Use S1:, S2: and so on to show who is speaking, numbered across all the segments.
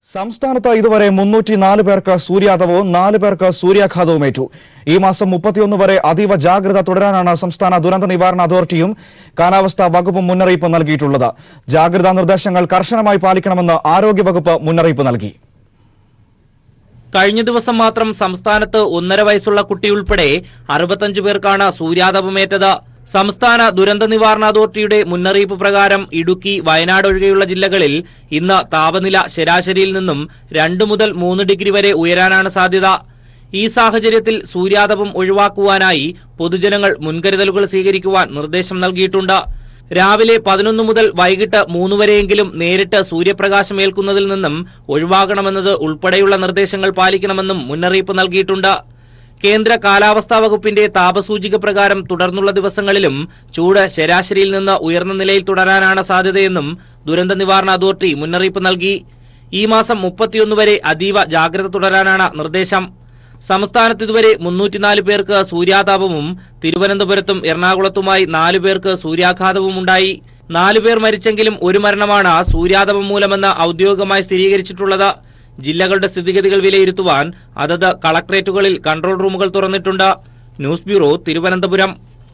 S1: സംസ്ഥാനത്ത് ഇതുവരെ മുന്നൂറ്റി നാല് പേർക്ക് സൂര്യാതപവും നാല് പേർക്ക് സൂര്യാഘാതവുമേറ്റു ഈ മാസം മുപ്പത്തിയൊന്ന് വരെ അതീവ ജാഗ്രത തുടരാനാണ് സംസ്ഥാന ദുരന്ത നിവാരണ അതോറിറ്റിയും കാലാവസ്ഥാ വകുപ്പും മുന്നറിയിപ്പ് നൽകിയിട്ടുള്ളത് ജാഗ്രതാ നിർദ്ദേശങ്ങൾ കർശനമായി പാലിക്കണമെന്ന് ആരോഗ്യവകുപ്പ് മുന്നറിയിപ്പ് നൽകി
S2: കഴിഞ്ഞ ദിവസം മാത്രം സംസ്ഥാനത്ത് ഒന്നര വയസ്സുള്ള കുട്ടിയുൾപ്പെടെ അറുപത്തഞ്ചു പേർക്കാണ് സൂര്യാതപമേറ്റത് സംസ്ഥാന ദുരന്ത നിവാരണ അതോറിറ്റിയുടെ മുന്നറിയിപ്പ് പ്രകാരം ഇടുക്കി വയനാട് ഒഴികെയുള്ള ജില്ലകളിൽ ഇന്ന് താപനില ശരാശരിയിൽ നിന്നും രണ്ട് മുതൽ മൂന്ന് ഡിഗ്രി വരെ ഉയരാനാണ് സാധ്യത ഈ സാഹചര്യത്തിൽ സൂര്യാതപം ഒഴിവാക്കുവാനായി പൊതുജനങ്ങൾ മുൻകരുതലുകൾ സ്വീകരിക്കുവാൻ നിർദ്ദേശം നൽകിയിട്ടുണ്ട് രാവിലെ പതിനൊന്ന് മുതൽ വൈകിട്ട് മൂന്ന് വരെയെങ്കിലും നേരിട്ട് സൂര്യപ്രകാശം ഏൽക്കുന്നതിൽ നിന്നും ഒഴിവാകണമെന്നത് ഉൾപ്പെടെയുള്ള നിർദ്ദേശങ്ങൾ പാലിക്കണമെന്നും മുന്നറിയിപ്പ് നൽകിയിട്ടുണ്ട് കേന്ദ്ര കാലാവസ്ഥാ വകുപ്പിന്റെ താപസൂചിക പ്രകാരം തുടർന്നുള്ള ദിവസങ്ങളിലും ചൂട് ശരാശരിയിൽ നിന്ന് ഉയർന്ന നിലയിൽ തുടരാനാണ് സാധ്യതയെന്നും ദുരന്ത നിവാരണ അതോറിറ്റി മുന്നറിയിപ്പ് നൽകി ഈ മാസം മുപ്പത്തിയൊന്ന് വരെ അതീവ ജാഗ്രത തുടരാനാണ് നിർദ്ദേശം സംസ്ഥാനത്ത് ഇതുവരെ മുന്നൂറ്റിനാല് പേർക്ക് സൂര്യാതാപവും തിരുവനന്തപുരത്തും എറണാകുളത്തുമായി നാലു പേർക്ക് സൂര്യാഘാതവും ഉണ്ടായി നാലു പേർ മരിച്ചെങ്കിലും ഒരു മരണമാണ് സൂര്യാതപം മൂലമെന്ന് ഔദ്യോഗികമായി സ്ഥിരീകരിച്ചിട്ടുള്ളത് ജില്ലകളുടെ സ്ഥിതിഗതികൾ വിലയിരുത്തുവാൻ അതത് കളക്ടറേറ്റുകളിൽ കൺട്രോൾ റൂമുകൾ തുറന്നിട്ടുണ്ട് ന്യൂസ് ബ്യൂറോ തിരുവനന്തപുരം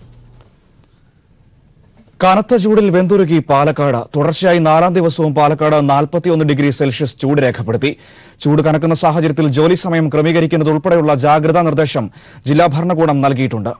S1: കനത്ത ചൂടിൽ വെന്തുരുകി പാലക്കാട് തുടർച്ചയായി നാലാം ദിവസവും പാലക്കാട് നാൽപ്പത്തിയൊന്ന് ഡിഗ്രി സെൽഷ്യസ് ചൂട് രേഖപ്പെടുത്തി ചൂട് കനക്കുന്ന സാഹചര്യത്തിൽ ജോലി സമയം ക്രമീകരിക്കുന്നത് ഉൾപ്പെടെയുള്ള ജാഗ്രതാ നിർദ്ദേശം ജില്ലാ ഭരണകൂടം നൽകിയിട്ടുണ്ട്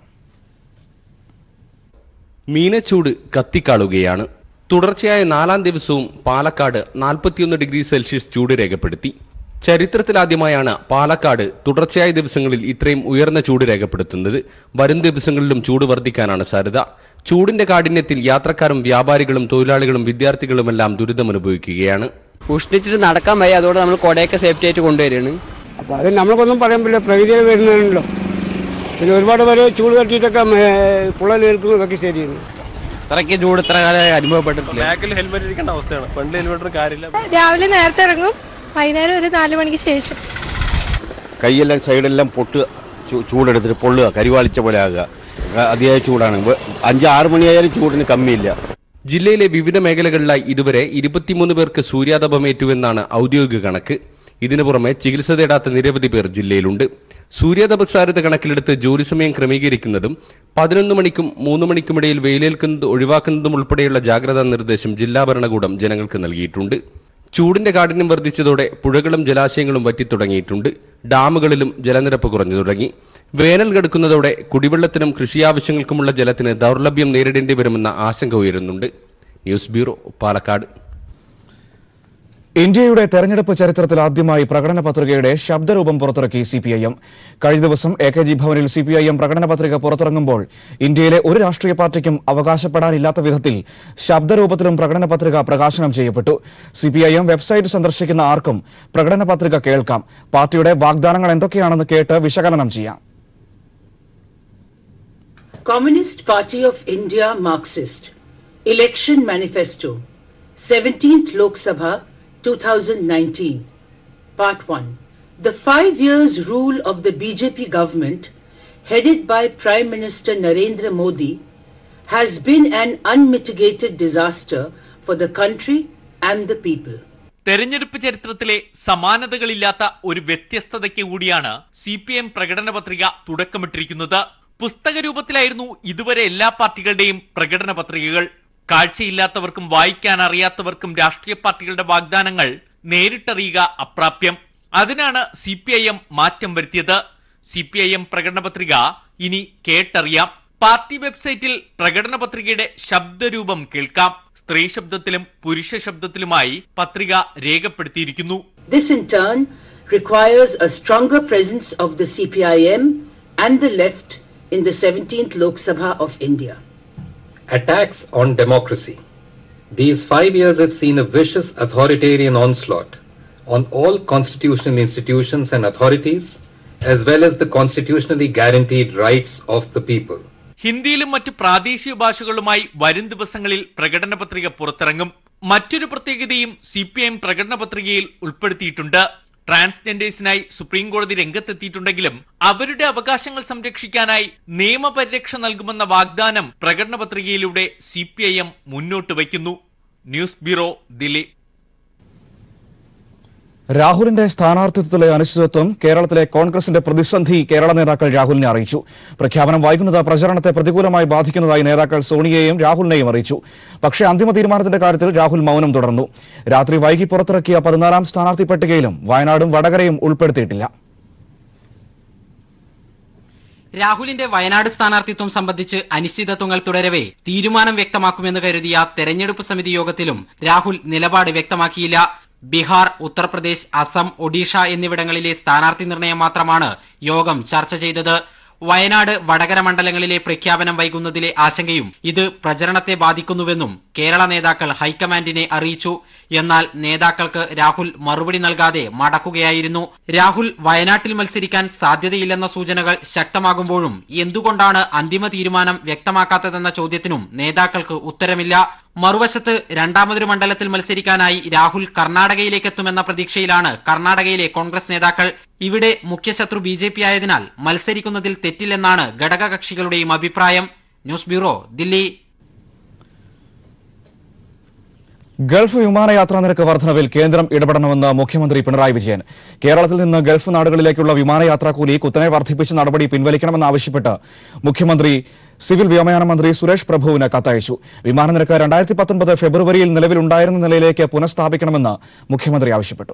S3: മീനച്ചൂട് കത്തിക്കാളുകയാണ് തുടർച്ചയായ നാലാം ദിവസവും പാലക്കാട് നാൽപ്പത്തിയൊന്ന് ഡിഗ്രി സെൽഷ്യസ് ചൂട് രേഖപ്പെടുത്തി ചരിത്രത്തിലാദ്യമായാണ് പാലക്കാട് തുടർച്ചയായ ദിവസങ്ങളിൽ ഇത്രയും ഉയർന്ന ചൂട് രേഖപ്പെടുത്തുന്നത് വരും ദിവസങ്ങളിലും ചൂട് വർദ്ധിക്കാനാണ് സാധ്യത ചൂടിന്റെ കാഠിന്യത്തിൽ യാത്രക്കാരും വ്യാപാരികളും തൊഴിലാളികളും വിദ്യാർത്ഥികളുമെല്ലാം ദുരിതമനുഭവിക്കുകയാണ്
S4: ഉഷ്ണിച്ചിട്ട് നടക്കാൻ വയ്യ അതുകൊണ്ട് നമ്മൾ കുടയൊക്കെ സേഫ്റ്റി ആയിട്ട് കൊണ്ടുവരികയാണ്
S5: അപ്പോൾ അത് നമ്മൾക്കൊന്നും പറയാൻ പറ്റില്ല പ്രകൃതിയിൽ വരുന്നതാണല്ലോ പിന്നെ ഒരുപാട് പേര് ചൂട് തട്ടിയിട്ടൊക്കെ പുള്ളൽ ഏൽക്കുന്നതൊക്കെ ശരിയാണ്
S4: ഇത്രയ്ക്ക് ചൂട് ഇത്ര കാലം അനുഭവപ്പെട്ടിട്ടില്ല
S6: ബാക്കിൽ ഹെൽമെറ്റ് ഇരിക്കേണ്ട അവസ്ഥയാണ് ഫ്രണ്ടിൽ ഹെൽമെറ്റിന് കാര്യമില്ല
S7: രാവിലെ നേരത്തെ ഇറങ്ങും വൈകുന്നേരം ഒരു നാല് മണിക്ക് ശേഷം
S8: കൈയെല്ലാം സൈഡെല്ലാം പൊട്ടുക ചൂ- ചൂടെടുത്തിട്ട് പൊള്ളുക കരിവാളിച്ച പോലെ ആകുക അ- അതിയായ ചൂടാണ് വെ- അഞ്ച് ആറ് മണിയായാലും ചൂടിന് കമ്മിയില്ല
S3: ജില്ലയിലെ വിവിധ മേഖലകളിലായി ഇതുവരെ ഇരുപത്തിമൂന്ന് പേർക്ക് സൂര്യാതപമേറ്റുവെന്നാണ് ഔദ്യോഗിക കണക്ക് ഇതിനു പുറമെ ചികിത്സ തേടാത്ത നിരവധി പേർ ജില്ലയിലുണ്ട് സൂര്യാതപസാരത കണക്കിലെടുത്ത് ജോലി സമയം ക്രമീകരിക്കുന്നതും പതിനൊന്ന് മണിക്കും മൂന്ന് മണിക്കുമിടയിൽ വെയിലേൽക്കുന്നത് ഒഴിവാക്കുന്നതും ഉൾപ്പെടെയുള്ള ജാഗ്രതാ നിർദ്ദേശം ജില്ലാ ഭരണകൂടം ജനങ്ങൾക്ക് നൽകിയിട്ടുണ്ട് ചൂടിന്റെ കാഠിന്യം വർദ്ധിച്ചതോടെ പുഴകളും ജലാശയങ്ങളും വറ്റിത്തുടങ്ങിയിട്ടുണ്ട് ഡാമുകളിലും ജലനിരപ്പ് കുറഞ്ഞു തുടങ്ങി വേനൽ കടുക്കുന്നതോടെ കുടിവെള്ളത്തിനും കൃഷിയാവശ്യങ്ങൾക്കുമുള്ള ജലത്തിന് ദൗർലഭ്യം നേരിടേണ്ടി വരുമെന്ന ആശങ്ക ഉയരുന്നുണ്ട് ന്യൂസ് ബ്യൂറോ പാലക്കാട്
S1: ഇന്ത്യയുടെ തെരഞ്ഞെടുപ്പ് ചരിത്രത്തിൽ ആദ്യമായി പ്രകടന പത്രികയുടെ ശബ്ദരൂപം പുറത്തിറക്കി സി പി ഐ എം കഴിഞ്ഞ ദിവസം എ കെ ജി ഭവനിൽ സി പി ഐ എം പ്രകടന പത്രിക പുറത്തിറങ്ങുമ്പോൾ ഇന്ത്യയിലെ ഒരു രാഷ്ട്രീയ പാർട്ടിക്കും അവകാശപ്പെടാനില്ലാത്ത വിധത്തിൽ ശബ്ദരൂപത്തിലും പ്രകടന പത്രിക പ്രകാശനം ചെയ്യപ്പെട്ടു C P I M website സന്ദർശിക്കുന്ന ആർക്കും പ്രകടന പത്രിക കേൾക്കാം പാർട്ടിയുടെ വാഗ്ദാനങ്ങൾ എന്തൊക്കെയാണെന്ന് കേട്ട് വിശകലനം ചെയ്യാം
S9: Communist Party of India Marxist Election Manifesto 17th Lok Sabha 2019 Part 1 The five years rule of the BJP government headed by Prime Minister Narendra Modi has been an unmitigated disaster for the country and the people.
S10: തെരഞ്ഞെടുപ്പ് ചരിത്രത്തിലെ സമാനതകളില്ലാത്ത ഒരു വ്യത്യസ്തതയ്ക്ക് കൂടിയാണ് C P M പ്രകടന പത്രിക തുടക്കമിട്ടിരിക്കുന്നത് പുസ്തക രൂപത്തിലായിരുന്നു ഇതുവരെ എല്ലാ പാർട്ടികളുടെയും പ്രകടന പത്രികകൾ കാഴ്ചയില്ലാത്തവർക്കും വായിക്കാൻ അറിയാത്തവർക്കും രാഷ്ട്രീയ പാർട്ടികളുടെ വാഗ്ദാനങ്ങൾ നേരിട്ടറിയുക അപ്രാപ്യം അതിനാണ് സി പി ഐ എം മാറ്റം വരുത്തിയത് സി പി ഐ എം പ്രകടന പത്രിക ഇനി കേട്ടറിയാം പാർട്ടി വെബ്സൈറ്റിൽ പ്രകടന പത്രികയുടെ ശബ്ദരൂപം കേൾക്കാം സ്ത്രീ ശബ്ദത്തിലും പുരുഷ ശബ്ദത്തിലുമായി പത്രിക രേഖപ്പെടുത്തിയിരിക്കുന്നു
S9: This in turn requires a stronger presence of the CPIM and the left in the 17th Lok Sabha of India.
S11: Attacks on democracy. These five years have seen a vicious authoritarian onslaught on all constitutional institutions and authorities, as well as the constitutionally guaranteed rights of the people.
S10: ഹിന്ദിയിലും മറ്റ് പ്രാദേശിക ഭാഷകളുമായി വരും ദിവസങ്ങളിൽ പ്രകടന പത്രിക പുറത്തിറങ്ങും മറ്റൊരു പ്രത്യേകതയും C P M പ്രകടന പത്രികയിൽ ഉൾപ്പെടുത്തിയിട്ടുണ്ട് ട്രാൻസ്ജെൻഡേഴ്സിനായി സുപ്രീം കോടതി രംഗത്തെത്തിയിട്ടുണ്ടെങ്കിലും അവരുടെ അവകാശങ്ങൾ സംരക്ഷിക്കാനായി നിയമപരിരക്ഷ നൽകുമെന്ന വാഗ്ദാനം പ്രകടന പത്രികയിലൂടെ സി പി ഐ എം മുന്നോട്ട് വയ്ക്കുന്നു ന്യൂസ് ബ്യൂറോ ദില്ലി
S1: രാഹുലിന്റെ സ്ഥാനാർത്ഥിത്വത്തിലെ അനിശ്ചിതത്വം കേരളത്തിലെ കോൺഗ്രസിന്റെ പ്രതിസന്ധി കേരള നേതാക്കൾ രാഹുലിനെ അറിയിച്ചു പ്രഖ്യാപനം വൈകുന്നത് പ്രചരണത്തെ പ്രതികൂലമായി ബാധിക്കുന്നതായി നേതാക്കൾ സോണിയയെയും രാഹുലിനെയും അറിയിച്ചു പക്ഷേ അന്തിമ തീരുമാനത്തിന്റെ കാര്യത്തിൽ രാഹുൽ മൗനം തുടർന്നു രാത്രി വൈകി പുറത്തിറക്കിയ പതിനാലാം സ്ഥാനാർത്ഥി പട്ടികയിലും വയനാടും വടകരയും ഉൾപ്പെടുത്തിയിട്ടില്ല
S12: രാഹുലിന്റെ വയനാട് സ്ഥാനാർത്ഥിത്വം സംബന്ധിച്ച് അനിശ്ചിതത്വങ്ങൾ തുടരവേ തീരുമാനം വ്യക്തമാക്കുമെന്ന് കരുതിയ തെരഞ്ഞെടുപ്പ് സമിതി യോഗത്തിലും രാഹുൽ നിലപാട് വ്യക്തമാക്കിയില്ല ബീഹാർ ഉത്തർപ്രദേശ് അസം ഒഡീഷ എന്നിവിടങ്ങളിലെ സ്ഥാനാർത്ഥി നിർണയം മാത്രമാണ് യോഗം ചർച്ച ചെയ്തത് വയനാട് വടകര മണ്ഡലങ്ങളിലെ പ്രഖ്യാപനം വൈകുന്നതിലെ ആശങ്കയും ഇത് പ്രചരണത്തെ ബാധിക്കുന്നുവെന്നും കേരള നേതാക്കൾ ഹൈക്കമാൻഡിനെ അറിയിച്ചു എന്നാൽ നേതാക്കൾക്ക് രാഹുൽ മറുപടി നൽകാതെ മടക്കുകയായിരുന്നു രാഹുൽ വയനാട്ടിൽ മത്സരിക്കാൻ സാധ്യതയില്ലെന്ന സൂചനകൾ ശക്തമാകുമ്പോഴും എന്തുകൊണ്ടാണ് അന്തിമ തീരുമാനം വ്യക്തമാക്കാത്തതെന്ന ചോദ്യത്തിനും നേതാക്കൾക്ക് ഉത്തരമില്ല മറുവശത്ത് രണ്ടാമതൊരു മണ്ഡലത്തിൽ മത്സരിക്കാനായി രാഹുൽ കർണാടകയിലേക്ക് എത്തുമെന്ന പ്രതീക്ഷയിലാണ് കർണാടകയിലെ കോൺഗ്രസ് നേതാക്കൾ ഇവിടെ മുഖ്യശത്രു ബി ജെ പി ആയതിനാൽ മത്സരിക്കുന്നതിൽ തെറ്റില്ലെന്നാണ് ഘടകകക്ഷികളുടെയും അഭിപ്രായം ന്യൂസ് ബ്യൂറോ ദില്ലി
S1: ഗൾഫ് വിമാനയാത്രാ നിരക്ക് വർധനവിൽ കേന്ദ്രം ഇടപെടണമെന്ന് മുഖ്യമന്ത്രി പിണറായി വിജയൻ കേരളത്തിൽ നിന്ന് ഗൾഫ് നാടുകളിലേക്കുള്ള വിമാനയാത്രാ കൂലി കുത്തനെ വർദ്ധിപ്പിച്ച നടപടി പിൻവലിക്കണമെന്നാവശ്യപ്പെട്ട് മുഖ്യമന്ത്രി സിവിൽ വ്യോമയാന മന്ത്രി സുരേഷ് പ്രഭുവിന് കത്തയച്ചു വിമാന നിരക്ക് രണ്ടായിരത്തി പത്തൊൻപത് ഫെബ്രുവരിയിൽ നിലവിലുണ്ടായിരുന്ന നിലയിലേക്ക് പുനഃസ്ഥാപിക്കണമെന്ന് മുഖ്യമന്ത്രി ആവശ്യപ്പെട്ടു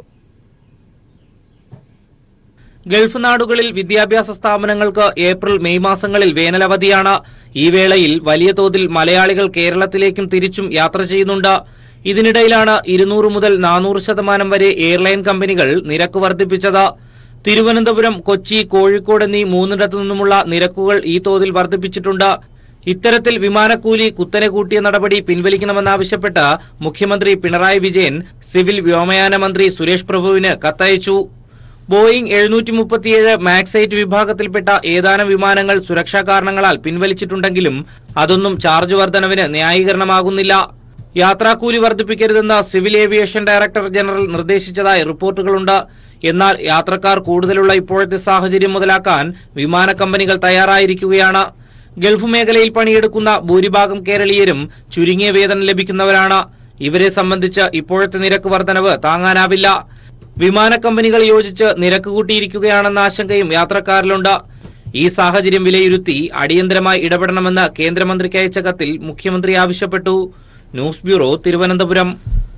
S2: ഗൾഫ് നാടുകളിൽ വിദ്യാഭ്യാസ സ്ഥാപനങ്ങൾക്ക് ഏപ്രിൽ മെയ് മാസങ്ങളിൽ വേനലവധിയാണ് ഈ വേളയിൽ വലിയ തോതിൽ മലയാളികൾ കേരളത്തിലേക്കും തിരിച്ചും യാത്ര ചെയ്യുന്നുണ്ട് ഇതിനിടയിലാണ് ഇരുന്നൂറ് മുതൽ നാനൂറ് ശതമാനം വരെ എയർലൈൻ കമ്പനികൾ നിരക്ക് വർദ്ധിപ്പിച്ചത് തിരുവനന്തപുരം കൊച്ചി കോഴിക്കോട് എന്നീ മൂന്നിടത്തു നിന്നുമുള്ള നിരക്കുകൾ ഈ തോതിൽ വർദ്ധിപ്പിച്ചിട്ടുണ്ട് ഇത്തരത്തിൽ വിമാനക്കൂലി കുത്തനെ കൂട്ടിയ നടപടി പിൻവലിക്കണമെന്നാവശ്യപ്പെട്ട് മുഖ്യമന്ത്രി പിണറായി വിജയൻ സിവിൽ വ്യോമയാന മന്ത്രി സുരേഷ് പ്രഭുവിന് കത്തയച്ചു ബോയിംഗ് എഴുന്നൂറ്റി മുപ്പത്തിയേഴ് മാക്സ് എയ്റ്റ് വിഭാഗത്തിൽപ്പെട്ട ഏതാനും വിമാനങ്ങൾ സുരക്ഷാ കാരണങ്ങളാൽ പിൻവലിച്ചിട്ടുണ്ടെങ്കിലും അതൊന്നും ചാർജ് വർധനവിന് ന്യായീകരണമാകുന്നില്ല യാത്രാക്കൂലി വർദ്ധിപ്പിക്കരുതെന്ന് സിവിൽ ഏവിയേഷൻ ഡയറക്ടർ ജനറൽ നിർദ്ദേശിച്ചതായി റിപ്പോർട്ടുകളുണ്ട് എന്നാൽ യാത്രക്കാർ കൂടുതലുള്ള ഇപ്പോഴത്തെ സാഹചര്യം മുതലാക്കാൻ വിമാന കമ്പനികൾ തയ്യാറായിരിക്കുകയാണ് ഗൾഫ് മേഖലയിൽ പണിയെടുക്കുന്ന ഭൂരിഭാഗം കേരളീയരും ചുരുങ്ങിയ വേതനം ലഭിക്കുന്നവരാണ് ഇവരെ സംബന്ധിച്ച് ഇപ്പോഴത്തെ നിരക്ക് വർധനവ് താങ്ങാനാവില്ല വിമാന കമ്പനികൾ യോജിച്ച് നിരക്ക് കൂട്ടിയിരിക്കുകയാണെന്ന ആശങ്കയും യാത്രക്കാരിലുണ്ട് ഈ സാഹചര്യം വിലയിരുത്തി അടിയന്തരമായി ഇടപെടണമെന്ന് കേന്ദ്രമന്ത്രിക്ക് അയച്ച കത്തിൽ മുഖ്യമന്ത്രി ആവശ്യപ്പെട്ടു ന്യൂസ് ബ്യൂറോ തിരുവനന്തപുരം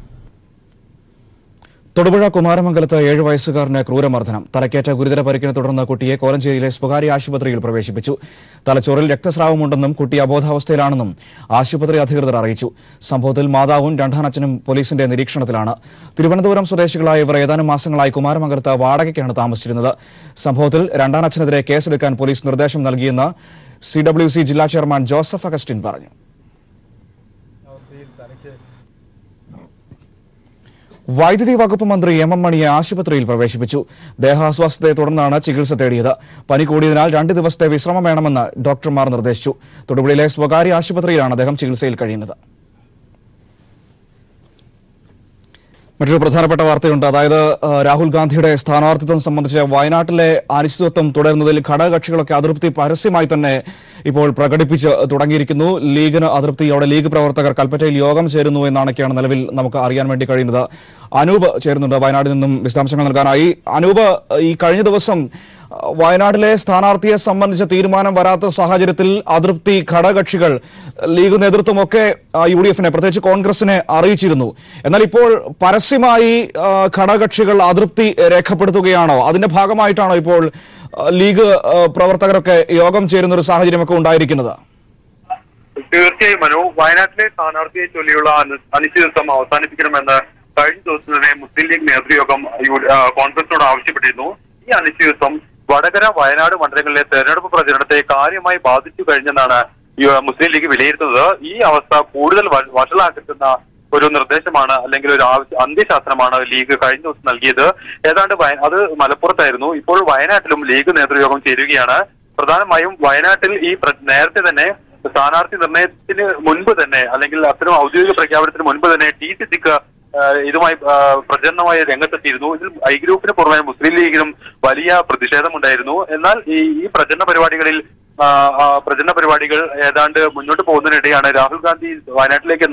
S1: തൊടുപുഴ കുമാരമംഗലത്ത് ഏഴ് വയസ്സുകാരന് ക്രൂരമർദ്ദനം തലക്കേറ്റ ഗുരുതര പരിക്കിനെ തുടർന്ന് കുട്ടിയെ കോലഞ്ചേരിയിലെ സ്വകാര്യ ആശുപത്രിയിൽ പ്രവേശിപ്പിച്ചു തലച്ചോറിൽ രക്തസ്രാവമുണ്ടെന്നും കുട്ടി അബോധാവസ്ഥയിലാണെന്നും ആശുപത്രി അധികൃതർ അറിയിച്ചു സംഭവത്തിൽ മാതാവും രണ്ടാനച്ഛനും പോലീസിന്റെ നിരീക്ഷണത്തിലാണ് തിരുവനന്തപുരം സ്വദേശികളായ ഇവർ ഏതാനും മാസങ്ങളായി കുമാരമംഗലത്ത് വാടകയ്ക്കാണ് താമസിച്ചിരുന്നത് സംഭവത്തിൽ രണ്ടാനച്ഛനെതിരെ കേസെടുക്കാൻ പോലീസ് നിർദ്ദേശം നൽകിയെന്ന് സി ഡബ്ല്യു സി ജില്ലാ ചെയർമാൻ ജോസഫ് അഗസ്റ്റിൻ പറഞ്ഞു വൈദ്യുതി വകുപ്പ് മന്ത്രി എം എം മണിയെ ആശുപത്രിയിൽ പ്രവേശിപ്പിച്ചു ദേഹാസ്വാസ്ഥതയെ തുടർന്നാണ് ചികിത്സ തേടിയത് പനി കൂടിയതിനാൽ രണ്ട് ദിവസത്തെ വിശ്രമം വേണമെന്ന് ഡോക്ടർമാർ നിർദ്ദേശിച്ചു തൊടുപുഴയിലെ സ്വകാര്യ ആശുപത്രിയിലാണ് അദ്ദേഹം ചികിത്സയിൽ കഴിയുന്നത് മറ്റൊരു പ്രധാനപ്പെട്ട വാർത്തയുണ്ട് അതായത് ആ, രാഹുൽ ഗാന്ധിയുടെ സ്ഥാനാർത്ഥിത്വം സംബന്ധിച്ച് വയനാട്ടിലെ അനിശ്ചിതത്വം തുടരുന്നതിൽ ഘടകകക്ഷികളൊക്കെ അതൃപ്തി പരസ്യമായി തന്നെ ഇപ്പോൾ പ്രകടിപ്പിച്ച് തുടങ്ങിയിരിക്കുന്നു ലീഗിന് അതൃപ്തി അവിടെ ലീഗ് പ്രവർത്തകർ കൽപ്പറ്റയിൽ യോഗം ചേരുന്നു എന്നാണൊക്കെയാണ് നിലവിൽ നമുക്ക് അറിയാൻ വേണ്ടി കഴിയുന്നത് അനൂപ് ചേരുന്നുണ്ട് വയനാട്ടിൽ നിന്നും വിശദാംശങ്ങൾ നൽകാനായി അനൂപ് ഈ കഴിഞ്ഞ ദിവസം ആ, വയനാട്ടിലെ സ്ഥാനാർത്ഥിയെ സംബന്ധിച്ച തീരുമാനം വരാത്ത സാഹചര്യത്തിൽ അതൃപ്തി ഘടകകക്ഷികൾ ലീഗ് നേതൃത്വമൊക്കെ ആ, യു ഡി എഫിനെ പ്രത്യേകിച്ച് കോൺഗ്രസിനെ അറിയിച്ചിരുന്നു എന്നാൽ ഇപ്പോൾ പരസ്യമായി ആ, ഘടകകക്ഷികൾ അതൃപ്തി രേഖപ്പെടുത്തുകയാണോ അതിന്റെ ഭാഗമായിട്ടാണോ ഇപ്പോൾ ആ, ലീഗ് ആ, പ്രവർത്തകരൊക്കെ യോഗം ചേരുന്ന ഒരു സാഹചര്യമൊക്കെ ഉണ്ടായിരിക്കുന്നത്
S13: തീർച്ചയായും മനു വയനാട്ടിലെ സ്ഥാനാർത്ഥിയെ ചൊല്ലിയുള്ള അനി- അനിശ്ചിതത്വം അവസാനിപ്പിക്കണമെന്ന് കഴിഞ്ഞ ദിവസം തന്നെ മുസ്ലിം ലീഗ് നേതൃയോഗം യു- ആ, കോൺഗ്രസിനോട് ആവശ്യപ്പെട്ടിരുന്നു ഈ അനിശ്ചിതത്വം വടകര വയനാട് മണ്ഡലങ്ങളിലെ തെരഞ്ഞെടുപ്പ് പ്രചരണത്തെ കാര്യമായി ബാധിച്ചു കഴിഞ്ഞെന്നാണ് യു- മുസ്ലിം ലീഗ് വിലയിരുത്തുന്നത് ഈ അവസ്ഥ കൂടുതൽ വ- വഷളാക്കുന്ന ഒരു നിർദ്ദേശമാണ് അല്ലെങ്കിൽ ഒരു ആവശ്യ അന്ത്യശാസനമാണ് ലീഗ് കഴിഞ്ഞ ദിവസം നൽകിയത് ഏതാണ്ട് വയ- അത് മലപ്പുറത്തായിരുന്നു ഇപ്പോൾ വയനാട്ടിലും ലീഗ് നേതൃയോഗം ചേരുകയാണ് പ്രധാനമായും വയനാട്ടിൽ ഈ പ്ര- നേരത്തെ തന്നെ സ്ഥാനാർത്ഥി നിർണയത്തിന് മുൻപ് തന്നെ അല്ലെങ്കിൽ അത്തരം ഔദ്യോഗിക പ്രഖ്യാപനത്തിന് മുൻപ് തന്നെ ടി സി സിക്ക് ഇതുമായി ആ, പ്രചരണമായി രംഗത്തെത്തിയിരുന്നു ഇതിൽ ഐ ഗ്രൂപ്പിന് പുറമെ മുസ്ലിം ലീഗിനും വലിയ പ്രതിഷേധമുണ്ടായിരുന്നു എന്നാൽ ഈ ഈ പ്രചരണ പരിപാടികളിൽ ആ, ആ, പ്രചരണ പരിപാടികൾ ഏതാണ്ട് മുന്നോട്ട് പോകുന്നതിനിടെയാണ് രാഹുൽ ഗാന്ധി വയനാട്ടിലേക്ക് എന്ന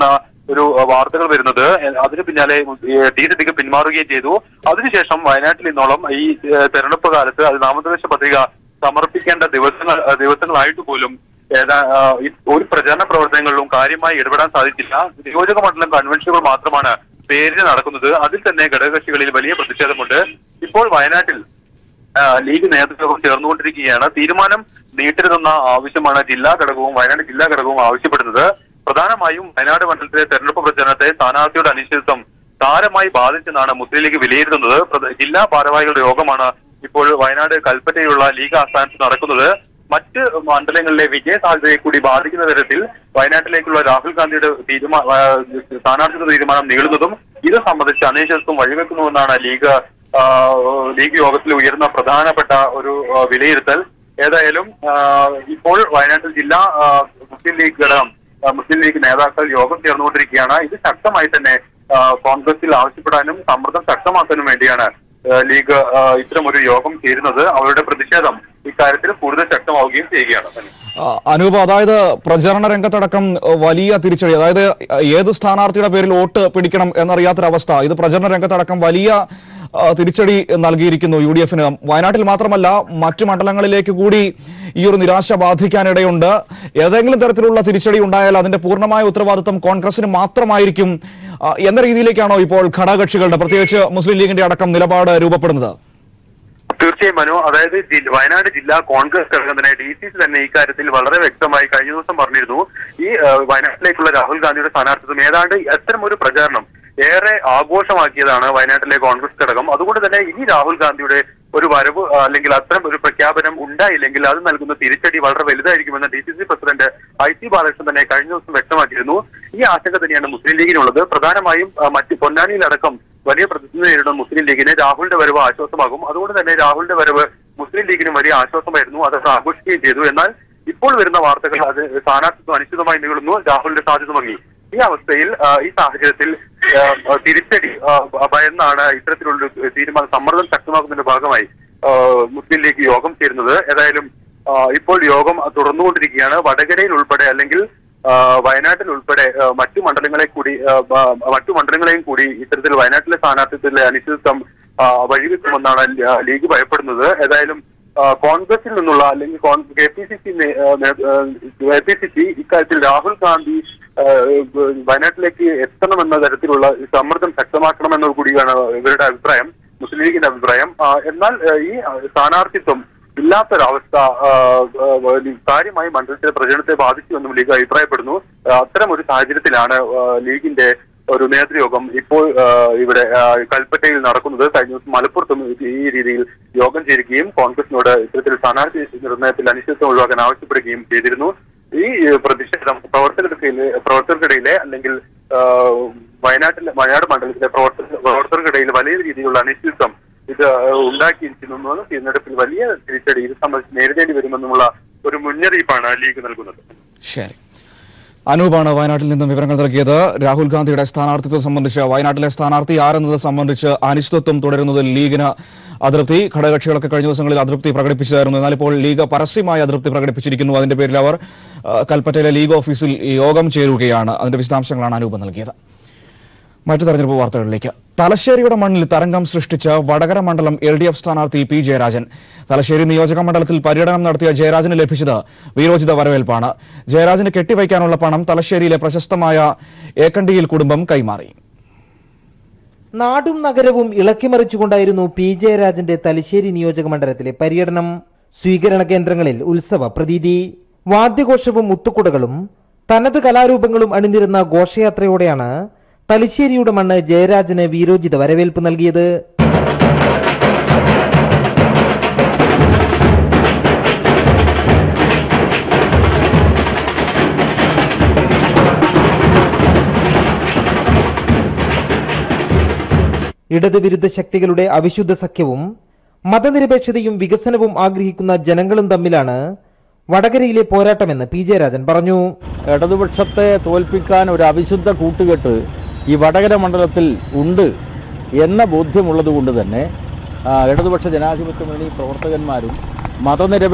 S13: ഒരു ആ, വാർത്തകൾ വരുന്നത് എ, അതിന് പിന്നാലെ ടി സിദ്ദിഖ് പിന്മാറുകയും ചെയ്തു അതിനുശേഷം വയനാട്ടിൽ ഇന്നോളം ഈ ഏ, തെരഞ്ഞെടുപ്പ് കാലത്ത് അത് നാമനിർദ്ദേശ പത്രിക സമർപ്പിക്കേണ്ട ദിവസങ്ങൾ ആ, ദിവസങ്ങളായിട്ട് പോലും ഏതാ ആ, ഈ ഒരു പ്രചാരണ പ്രവർത്തനങ്ങളിലും കാര്യമായി ഇടപെടാൻ സാധിച്ചില്ല നിയോജക മണ്ഡലം കൺവെൻഷനുകൾ മാത്രമാണ് പേരിന് നടക്കുന്നത് അതിൽ തന്നെ ഘടകകക്ഷികളിൽ വലിയ പ്രതിഷേധമുണ്ട് ഇപ്പോൾ വയനാട്ടിൽ ആ, ലീഗ് നേതൃത്വം ചേർന്നുകൊണ്ടിരിക്കുകയാണ് തീരുമാനം നീട്ടരുതെന്ന ആവശ്യമാണ് ജില്ലാ ഘടകവും വയനാട് ജില്ലാ ഘടകവും ആവശ്യപ്പെടുന്നത് പ്രധാനമായും വയനാട് മണ്ഡലത്തിലെ തെരഞ്ഞെടുപ്പ് പ്രചരണത്തെ സ്ഥാനാർത്ഥിയുടെ അനിശ്ചിതത്വം സാരമായി ബാധിച്ചെന്നാണ് മുസ്ലിം ലീഗ് വിലയിരുത്തുന്നത് പ്രധ- ജില്ലാ ഭാരവാഹികളുടെ യോഗമാണ് ഇപ്പോൾ വയനാട് കൽപ്പറ്റയിലുള്ള ലീഗ് ആസ്ഥാനത്ത് നടക്കുന്നത് മറ്റ് മണ്ഡലങ്ങളിലെ വിജയ സാധ്യതയെ കൂടി ബാധിക്കുന്ന തരത്തിൽ വയനാട്ടിലേക്കുള്ള രാഹുൽ ഗാന്ധിയുടെ തീരുമാന സ്ഥാനാർത്ഥിയുടെ തീരുമാനം നീളുന്നതും ഇത് സംബന്ധിച്ച് അനിശ്ചിതത്വം വഴിവെക്കുന്നുവെന്നാണ് ലീഗ് ആ, ലീഗ് യോഗത്തിൽ ഉയർന്ന പ്രധാനപ്പെട്ട ഒരു ആ, വിലയിരുത്തൽ ഏതായാലും ആ, ഇപ്പോൾ വയനാട്ടിൽ ജില്ലാ ആ, മുസ്ലിം ലീഗ് ഘടകം ആ, മുസ്ലിം ലീഗ് നേതാക്കൾ യോഗം ചേർന്നുകൊണ്ടിരിക്കുകയാണ് ഇത് ശക്തമായി തന്നെ ആ, കോൺഗ്രസിൽ ആവശ്യപ്പെടാനും സമ്മർദ്ദം ശക്തമാക്കാനും വേണ്ടിയാണ് ആ, ലീഗ് ആ, ഇത്തരമൊരു യോഗം ചേരുന്നത് അവരുടെ പ്രതിഷേധം ഇക്കാര്യത്തിൽ കൂടുതൽ ശക്തമാവുകയും ചെയ്യുകയാണ്
S1: ആ, അനൂപ് അതായത് പ്രചരണ രംഗത്തടക്കം അഹ്, വലിയ തിരിച്ചടി അതായത് അഹ്, ഏത് സ്ഥാനാർത്ഥിയുടെ പേരിൽ വോട്ട് പിടിക്കണം എന്നറിയാത്തൊരവസ്ഥ ഇത് പ്രചരണ രംഗത്തടക്കം വലിയ അഹ്, തിരിച്ചടി നൽകിയിരിക്കുന്നു യു ഡി എഫിന് വയനാട്ടിൽ മാത്രമല്ല മറ്റു മണ്ഡലങ്ങളിലേക്ക് കൂടി ഈ ഒരു നിരാശ ബാധിക്കാനിടയുണ്ട് ഏതെങ്കിലും തരത്തിലുള്ള തിരിച്ചടി ഉണ്ടായാൽ അതിന്റെ പൂർണ്ണമായ ഉത്തരവാദിത്വം കോൺഗ്രസിന് മാത്രമായിരിക്കും അഹ്, എന്ന രീതിയിലേക്കാണോ ഇപ്പോൾ ഘടകകക്ഷികളുടെ പ്രത്യേകിച്ച് മുസ്ലിം ലീഗിന്റെ അടക്കം നിലപാട് രൂപപ്പെടുന്നത്
S13: തീർച്ചയായും മനു അതായത് ജി- വയനാട് ജില്ലാ കോൺഗ്രസ് ഘടകം തന്നെ ഡി സി സി തന്നെ ഇക്കാര്യത്തിൽ വളരെ വ്യക്തമായി കഴിഞ്ഞ ദിവസം പറഞ്ഞിരുന്നു ഈ ആ, വയനാട്ടിലേക്കുള്ള രാഹുൽ ഗാന്ധിയുടെ സ്ഥാനാർത്ഥിത്വം ഏതാണ്ട് അത്തരം ഒരു പ്രചാരണം ഏറെ ആഘോഷമാക്കിയതാണ് വയനാട്ടിലെ കോൺഗ്രസ് ഘടകം അതുകൊണ്ട് തന്നെ ഇനി രാഹുൽ ഗാന്ധിയുടെ ഒരു വരവ് ആ, അല്ലെങ്കിൽ അത്തരം ഒരു പ്രഖ്യാപനം ഉണ്ടായില്ലെങ്കിൽ അത് നൽകുന്ന തിരിച്ചടി വളരെ വലുതായിരിക്കുമെന്ന് D C C president I C Balakrishnan തന്നെ കഴിഞ്ഞ ദിവസം വ്യക്തമാക്കിയിരുന്നു ഈ ആശങ്ക തന്നെയാണ് മുസ്ലിം ലീഗിനുള്ളത് പ്രധാനമായും ആ, മറ്റ് പൊന്നാനിയിലടക്കം വലിയ പ്രതിസന്ധി നേരിടുന്ന മുസ്ലിം ലീഗിന് രാഹുലിന്റെ വരവ് ആശ്വാസമാകും അതുകൊണ്ട് തന്നെ രാഹുലിന്റെ വരവ് മുസ്ലിം ലീഗിനും വലിയ ആശ്വാസമായിരുന്നു അത് ആഘോഷിക്കുകയും ചെയ്തു എന്നാൽ ഇപ്പോൾ വരുന്ന വാർത്തകൾ അത് സ്ഥാനാർത്ഥിത്വം അനിശ്ചിതമായി നീളുന്നു രാഹുലിന്റെ സാധ്യത മങ്ങി ഈ അവസ്ഥയിൽ ആ, ഈ സാഹചര്യത്തിൽ ആ, ആ, തിരിച്ചടി ആ, ഭയന്നാണ് ഇത്തരത്തിലുള്ള ഒരു തീരുമാനം സമ്മർദ്ദം ശക്തമാക്കുന്നതിന്റെ ഭാഗമായി ആ, മുസ്ലിം ലീഗ് യോഗം ചേരുന്നത് ഏതായാലും ആ, ഇപ്പോൾ യോഗം തുടർന്നുകൊണ്ടിരിക്കുകയാണ് വടകരയിൽ ഉൾപ്പെടെ അല്ലെങ്കിൽ ആ, വയനാട്ടിൽ ഉൾപ്പെടെ ആ, മറ്റു മണ്ഡലങ്ങളെ കൂടി ആ, ബ- മറ്റു മണ്ഡലങ്ങളെയും കൂടി ഇത്തരത്തിൽ വയനാട്ടിലെ സ്ഥാനാർത്ഥിത്വത്തിലെ അനിശ്ചിതത്വം ആ, വഴിവെക്കുമെന്നാണ് ല- ലീഗ് ഭയപ്പെടുന്നത് ഏതായാലും ആ, കോൺഗ്രസിൽ നിന്നുള്ള അല്ലെങ്കിൽ K P C C K P C C ഇക്കാര്യത്തിൽ രാഹുൽ ഗാന്ധി ആ, വയനാട്ടിലേക്ക് എത്തണമെന്ന തരത്തിലുള്ള സമ്മർദ്ദം ശക്തമാക്കണമെന്നത് കൂടിയാണ് ഇവരുടെ അഭിപ്രായം മുസ്ലിം ലീഗിന്റെ അഭിപ്രായം ആ, എന്നാൽ ആ, ഈ സ്ഥാനാർത്ഥിത്വം ഇല്ലാത്തൊരവസ്ഥ ആ, ആ, കാര്യമായി മണ്ഡലത്തിലെ പ്രചരണത്തെ ബാധിച്ചുവെന്നും ലീഗ് അഭിപ്രായപ്പെടുന്നു ആ, അത്തരം ഒരു സാഹചര്യത്തിലാണ് ആ, ലീഗിന്റെ ഒരു നേതൃയോഗം ഇപ്പോൾ ആ, ഇവിടെ ആ, കൽപ്പറ്റയിൽ നടക്കുന്നത് കഴിഞ്ഞ ദിവസം മലപ്പുറത്തും ഈ രീതിയിൽ യോഗം ചേരുകയും കോൺഗ്രസിനോട് ഇത്തരത്തിൽ സ്ഥാനാർത്ഥി നിർണയത്തിൽ അനിശ്ചിതത്വം ഒഴിവാക്കാൻ ആവശ്യപ്പെടുകയും ചെയ്തിരുന്നു ഈ ഏഹ്, പ്രതിഷേധം പ്രവർത്തകർക്കിടയിലെ പ്രവർത്തകർക്കിടയിലെ അല്ലെങ്കിൽ ആ, വയനാട്ടിലെ വയനാട് മണ്ഡലത്തിലെ പ്രവർത്തക പ്രവർത്തകർക്കിടയിൽ വലിയ രീതിയിലുള്ള അനിശ്ചിതത്വം ഇത് ഉണ്ടാക്കിയിരിക്കുന്നു തിരഞ്ഞെടുപ്പിൽ വലിയ തിരിച്ചടി ഇത് സംബന്ധിച്ച് നേരിടേണ്ടി വരുമെന്നുമുള്ള ഒരു മുന്നറിയിപ്പാണ് ലീഗ് നൽകുന്നത്
S1: ശരി അനൂപാണ് വയനാട്ടിൽ നിന്നും വിവരങ്ങൾ നൽകിയത് രാഹുൽ ഗാന്ധിയുടെ സ്ഥാനാർത്ഥിത്വം സംബന്ധിച്ച് വയനാട്ടിലെ സ്ഥാനാർത്ഥി ആരെന്നത് സംബന്ധിച്ച് അനിശ്ചിതത്വം തുടരുന്നതിൽ ലീഗിന് അതൃപ്തി ഘടകകക്ഷികളൊക്കെ കഴിഞ്ഞ ദിവസങ്ങളിൽ അതൃപ്തി പ്രകടിപ്പിച്ചായിരുന്നു എന്നാൽ ഇപ്പോൾ ലീഗ് പരസ്യമായി അതൃപ്തി പ്രകടിപ്പിച്ചിരിക്കുന്നു അതിന്റെ പേരിൽ അവർ ആ, കൽപ്പറ്റയിലെ ലീഗ് ഓഫീസിൽ യോഗം ചേരുകയാണ് അതിന്റെ വിശദാംശങ്ങളാണ് അനൂപ് നൽകിയത് മറ്റു തെരഞ്ഞെടുപ്പ് വാർത്തകളിലേക്ക് തലശ്ശേരിയുടെ മണ്ണിൽ തരംഗം സൃഷ്ടിച്ച വടകര മണ്ഡലം എൽ ഡി എഫ് സ്ഥാനാർത്ഥി പി ജയരാജൻ തലശ്ശേരി നിയോജക മണ്ഡലത്തിൽ പര്യടനം നടത്തിയ ജയരാജന് ലഭിച്ചത് വീരോചിത വരവേൽപ്പാണ് ജയരാജന് കെട്ടിവയ്ക്കാനുള്ള പണം തലശ്ശേരിയിലെ പ്രശസ്തമായ ഏക്കണ്ടിയിൽ കുടുംബം കൈമാറി
S14: നാടും നഗരവും ഇളക്കിമറിച്ചുകൊണ്ടായിരുന്നു പി ജയരാജന്റെ തലശ്ശേരി നിയോജക മണ്ഡലത്തിലെ പര്യടനം സ്വീകരണ കേന്ദ്രങ്ങളിൽ ഉത്സവ പ്രതീതി വാദ്യഘോഷവും മുത്തുക്കുടകളും തനത് കലാരൂപങ്ങളും അണിനിരുന്ന ഘോഷയാത്രയോടെയാണ് തലശ്ശേരിയുടെ മണ്ണ് ജയരാജന് വീരോചിത വരവേൽപ്പ് നൽകിയത് ഇടതുവിരുദ്ധ ശക്തികളുടെ അവിശുദ്ധ സഖ്യവും മതനിരപേക്ഷതയും വികസനവും ആഗ്രഹിക്കുന്ന ജനങ്ങളും തമ്മിലാണ് വടകരയിലെ പോരാട്ടമെന്ന് പി ജയരാജൻ പറഞ്ഞു
S15: ഇടതുപക്ഷത്തെ തോൽപ്പിക്കാൻ ഒരു അവിശുദ്ധ കൂട്ടുകെട്ട് ഈ വടകര മണ്ഡലത്തിൽ ഉണ്ട് എന്ന ബോധ്യമുള്ളത് കൊണ്ട് തന്നെ ആ, ഇടതുപക്ഷ ജനാധിപത്യ മുന്നണി പ്രവർത്തകന്മാരും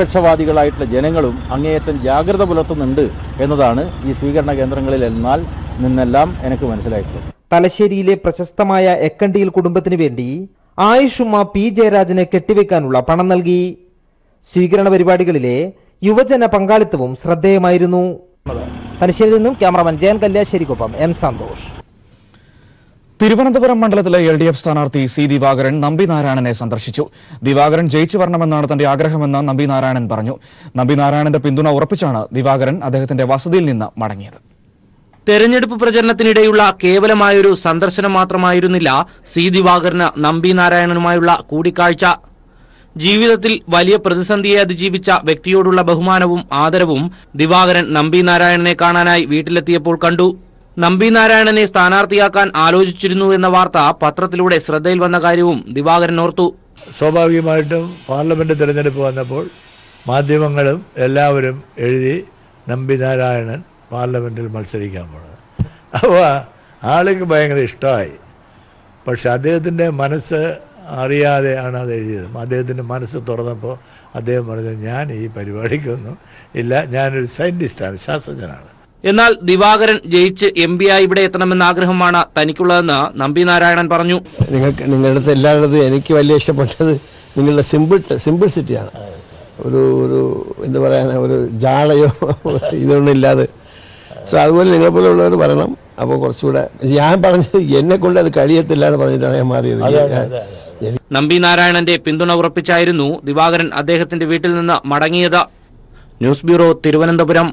S15: മതനിരപേക്ഷവാദികളായിട്ടുള്ള ജനങ്ങളും അങ്ങേയറ്റം ജാഗ്രത പുലർത്തുന്നുണ്ട് എന്നതാണ് ഈ സ്വീകരണ കേന്ദ്രങ്ങളിൽ എന്നാൽ നിന്നെല്ലാം എനിക്ക് മനസ്സിലായിട്ടുണ്ട്
S14: തലശ്ശേരിയിലെ പ്രശസ്തമായ എക്കണ്ടിയിൽ കുടുംബത്തിന് വേണ്ടി ആയുഷുമ്മ പി ജയരാജന് കെട്ടിവെക്കാനുള്ള പണം നൽകി സ്വീകരണ പരിപാടികളിലെ യുവജന പങ്കാളിത്തവും ശ്രദ്ധേയമായിരുന്നു തലശ്ശേരിയിൽ നിന്നും ക്യാമറമാൻ ജയൻ കല്യാശ്ശേരിക്കൊപ്പം എം സന്തോഷ്
S1: തിരുവനന്തപുരം മണ്ഡലത്തിലെ എൽ ഡി എഫ് സ്ഥാനാർത്ഥി സി ദിവാകരൻ നമ്പി നാരായണനെ സന്ദർശിച്ചു ദിവാകരൻ ജയിച്ചു വരണമെന്നാണ് തന്റെ ആഗ്രഹമെന്ന് നമ്പി നാരായണൻ പറഞ്ഞു നമ്പി നാരായണന്റെ പിന്തുണ ഉറപ്പിച്ചാണ് ദിവാകരൻ അദ്ദേഹത്തിന്റെ വസതിയിൽ നിന്ന് മടങ്ങിയത്
S2: തെരഞ്ഞെടുപ്പ് പ്രചരണത്തിനിടെയുള്ള കേവലമായൊരു സന്ദർശനം മാത്രമായിരുന്നില്ല സി ദിവാകരന് നമ്പി നാരായണനുമായുള്ള കൂടിക്കാഴ്ച ജീവിതത്തിൽ വലിയ പ്രതിസന്ധിയെ അതിജീവിച്ച വ്യക്തിയോടുള്ള ബഹുമാനവും ആദരവും ദിവാകരൻ നമ്പി നാരായണനെ കാണാനായി വീട്ടിലെത്തിയപ്പോൾ കണ്ടു നമ്പി നാരായണനെ സ്ഥാനാർത്ഥിയാക്കാൻ ആലോചിച്ചിരുന്നു എന്ന വാർത്ത പത്രത്തിലൂടെ ശ്രദ്ധയിൽ വന്ന കാര്യവും ദിവാകരൻ ഓർത്തു
S16: സ്വാഭാവികമായിട്ടും പാർലമെന്റ് തിരഞ്ഞെടുപ്പ് വന്നപ്പോൾ മാധ്യമങ്ങളും എല്ലാവരും എഴുതി നമ്പി നാരായണൻ പാർലമെന്റിൽ മത്സരിക്കാൻ പോണത് അപ്പോൾ ആൾക്ക് ഭയങ്കര ഇഷ്ടമായി പക്ഷെ അദ്ദേഹത്തിൻ്റെ മനസ്സ് അറിയാതെയാണ് അത് എഴുതിയത് അദ്ദേഹത്തിൻ്റെ മനസ്സ് തുറന്നപ്പോൾ അദ്ദേഹം പറഞ്ഞത് ഞാൻ ഈ പരിപാടിക്കൊന്നും ഇല്ല ഞാനൊരു സയൻറ്റിസ്റ്റാണ് ശാസ്ത്രജ്ഞനാണ്
S2: എന്നാൽ ദിവാകരൻ ജയിച്ച് എം പി ആയി ഇവിടെ എത്തണമെന്ന ആഗ്രഹമാണ് തനിക്കുള്ളതെന്ന് നമ്പി നാരായണൻ പറഞ്ഞു
S17: നിങ്ങൾക്ക് നിങ്ങളുടെ അടുത്ത് എല്ലായിടത്തും എനിക്ക് വലിയ ഇഷ്ടപ്പെട്ടത് നിങ്ങളുടെ സിമ്പിൾ സിമ്പിൾസിറ്റിയാണ് ഒരു ഒരു എന്താ പറയാന ഒരു ജാളയോ ഇതൊന്നും ഇല്ലാതെ സോ അതുപോലെ നിങ്ങളെ ഉള്ളവർ പറയണം അപ്പോൾ കുറച്ചുകൂടെ ഞാൻ പറഞ്ഞത് എന്നെ കൊണ്ട് അത് കഴിയത്തില്ല എന്ന് പറഞ്ഞിട്ടാണ് ഞാൻ മാറിയത്
S16: അതെ, അതെ, അതെ.
S2: നമ്പി നാരായണന്റെ പിന്തുണ ഉറപ്പിച്ചായിരുന്നു ദിവാകരൻ അദ്ദേഹത്തിന്റെ വീട്ടിൽ നിന്ന് മടങ്ങിയത് news bureau Thiruvananthapuram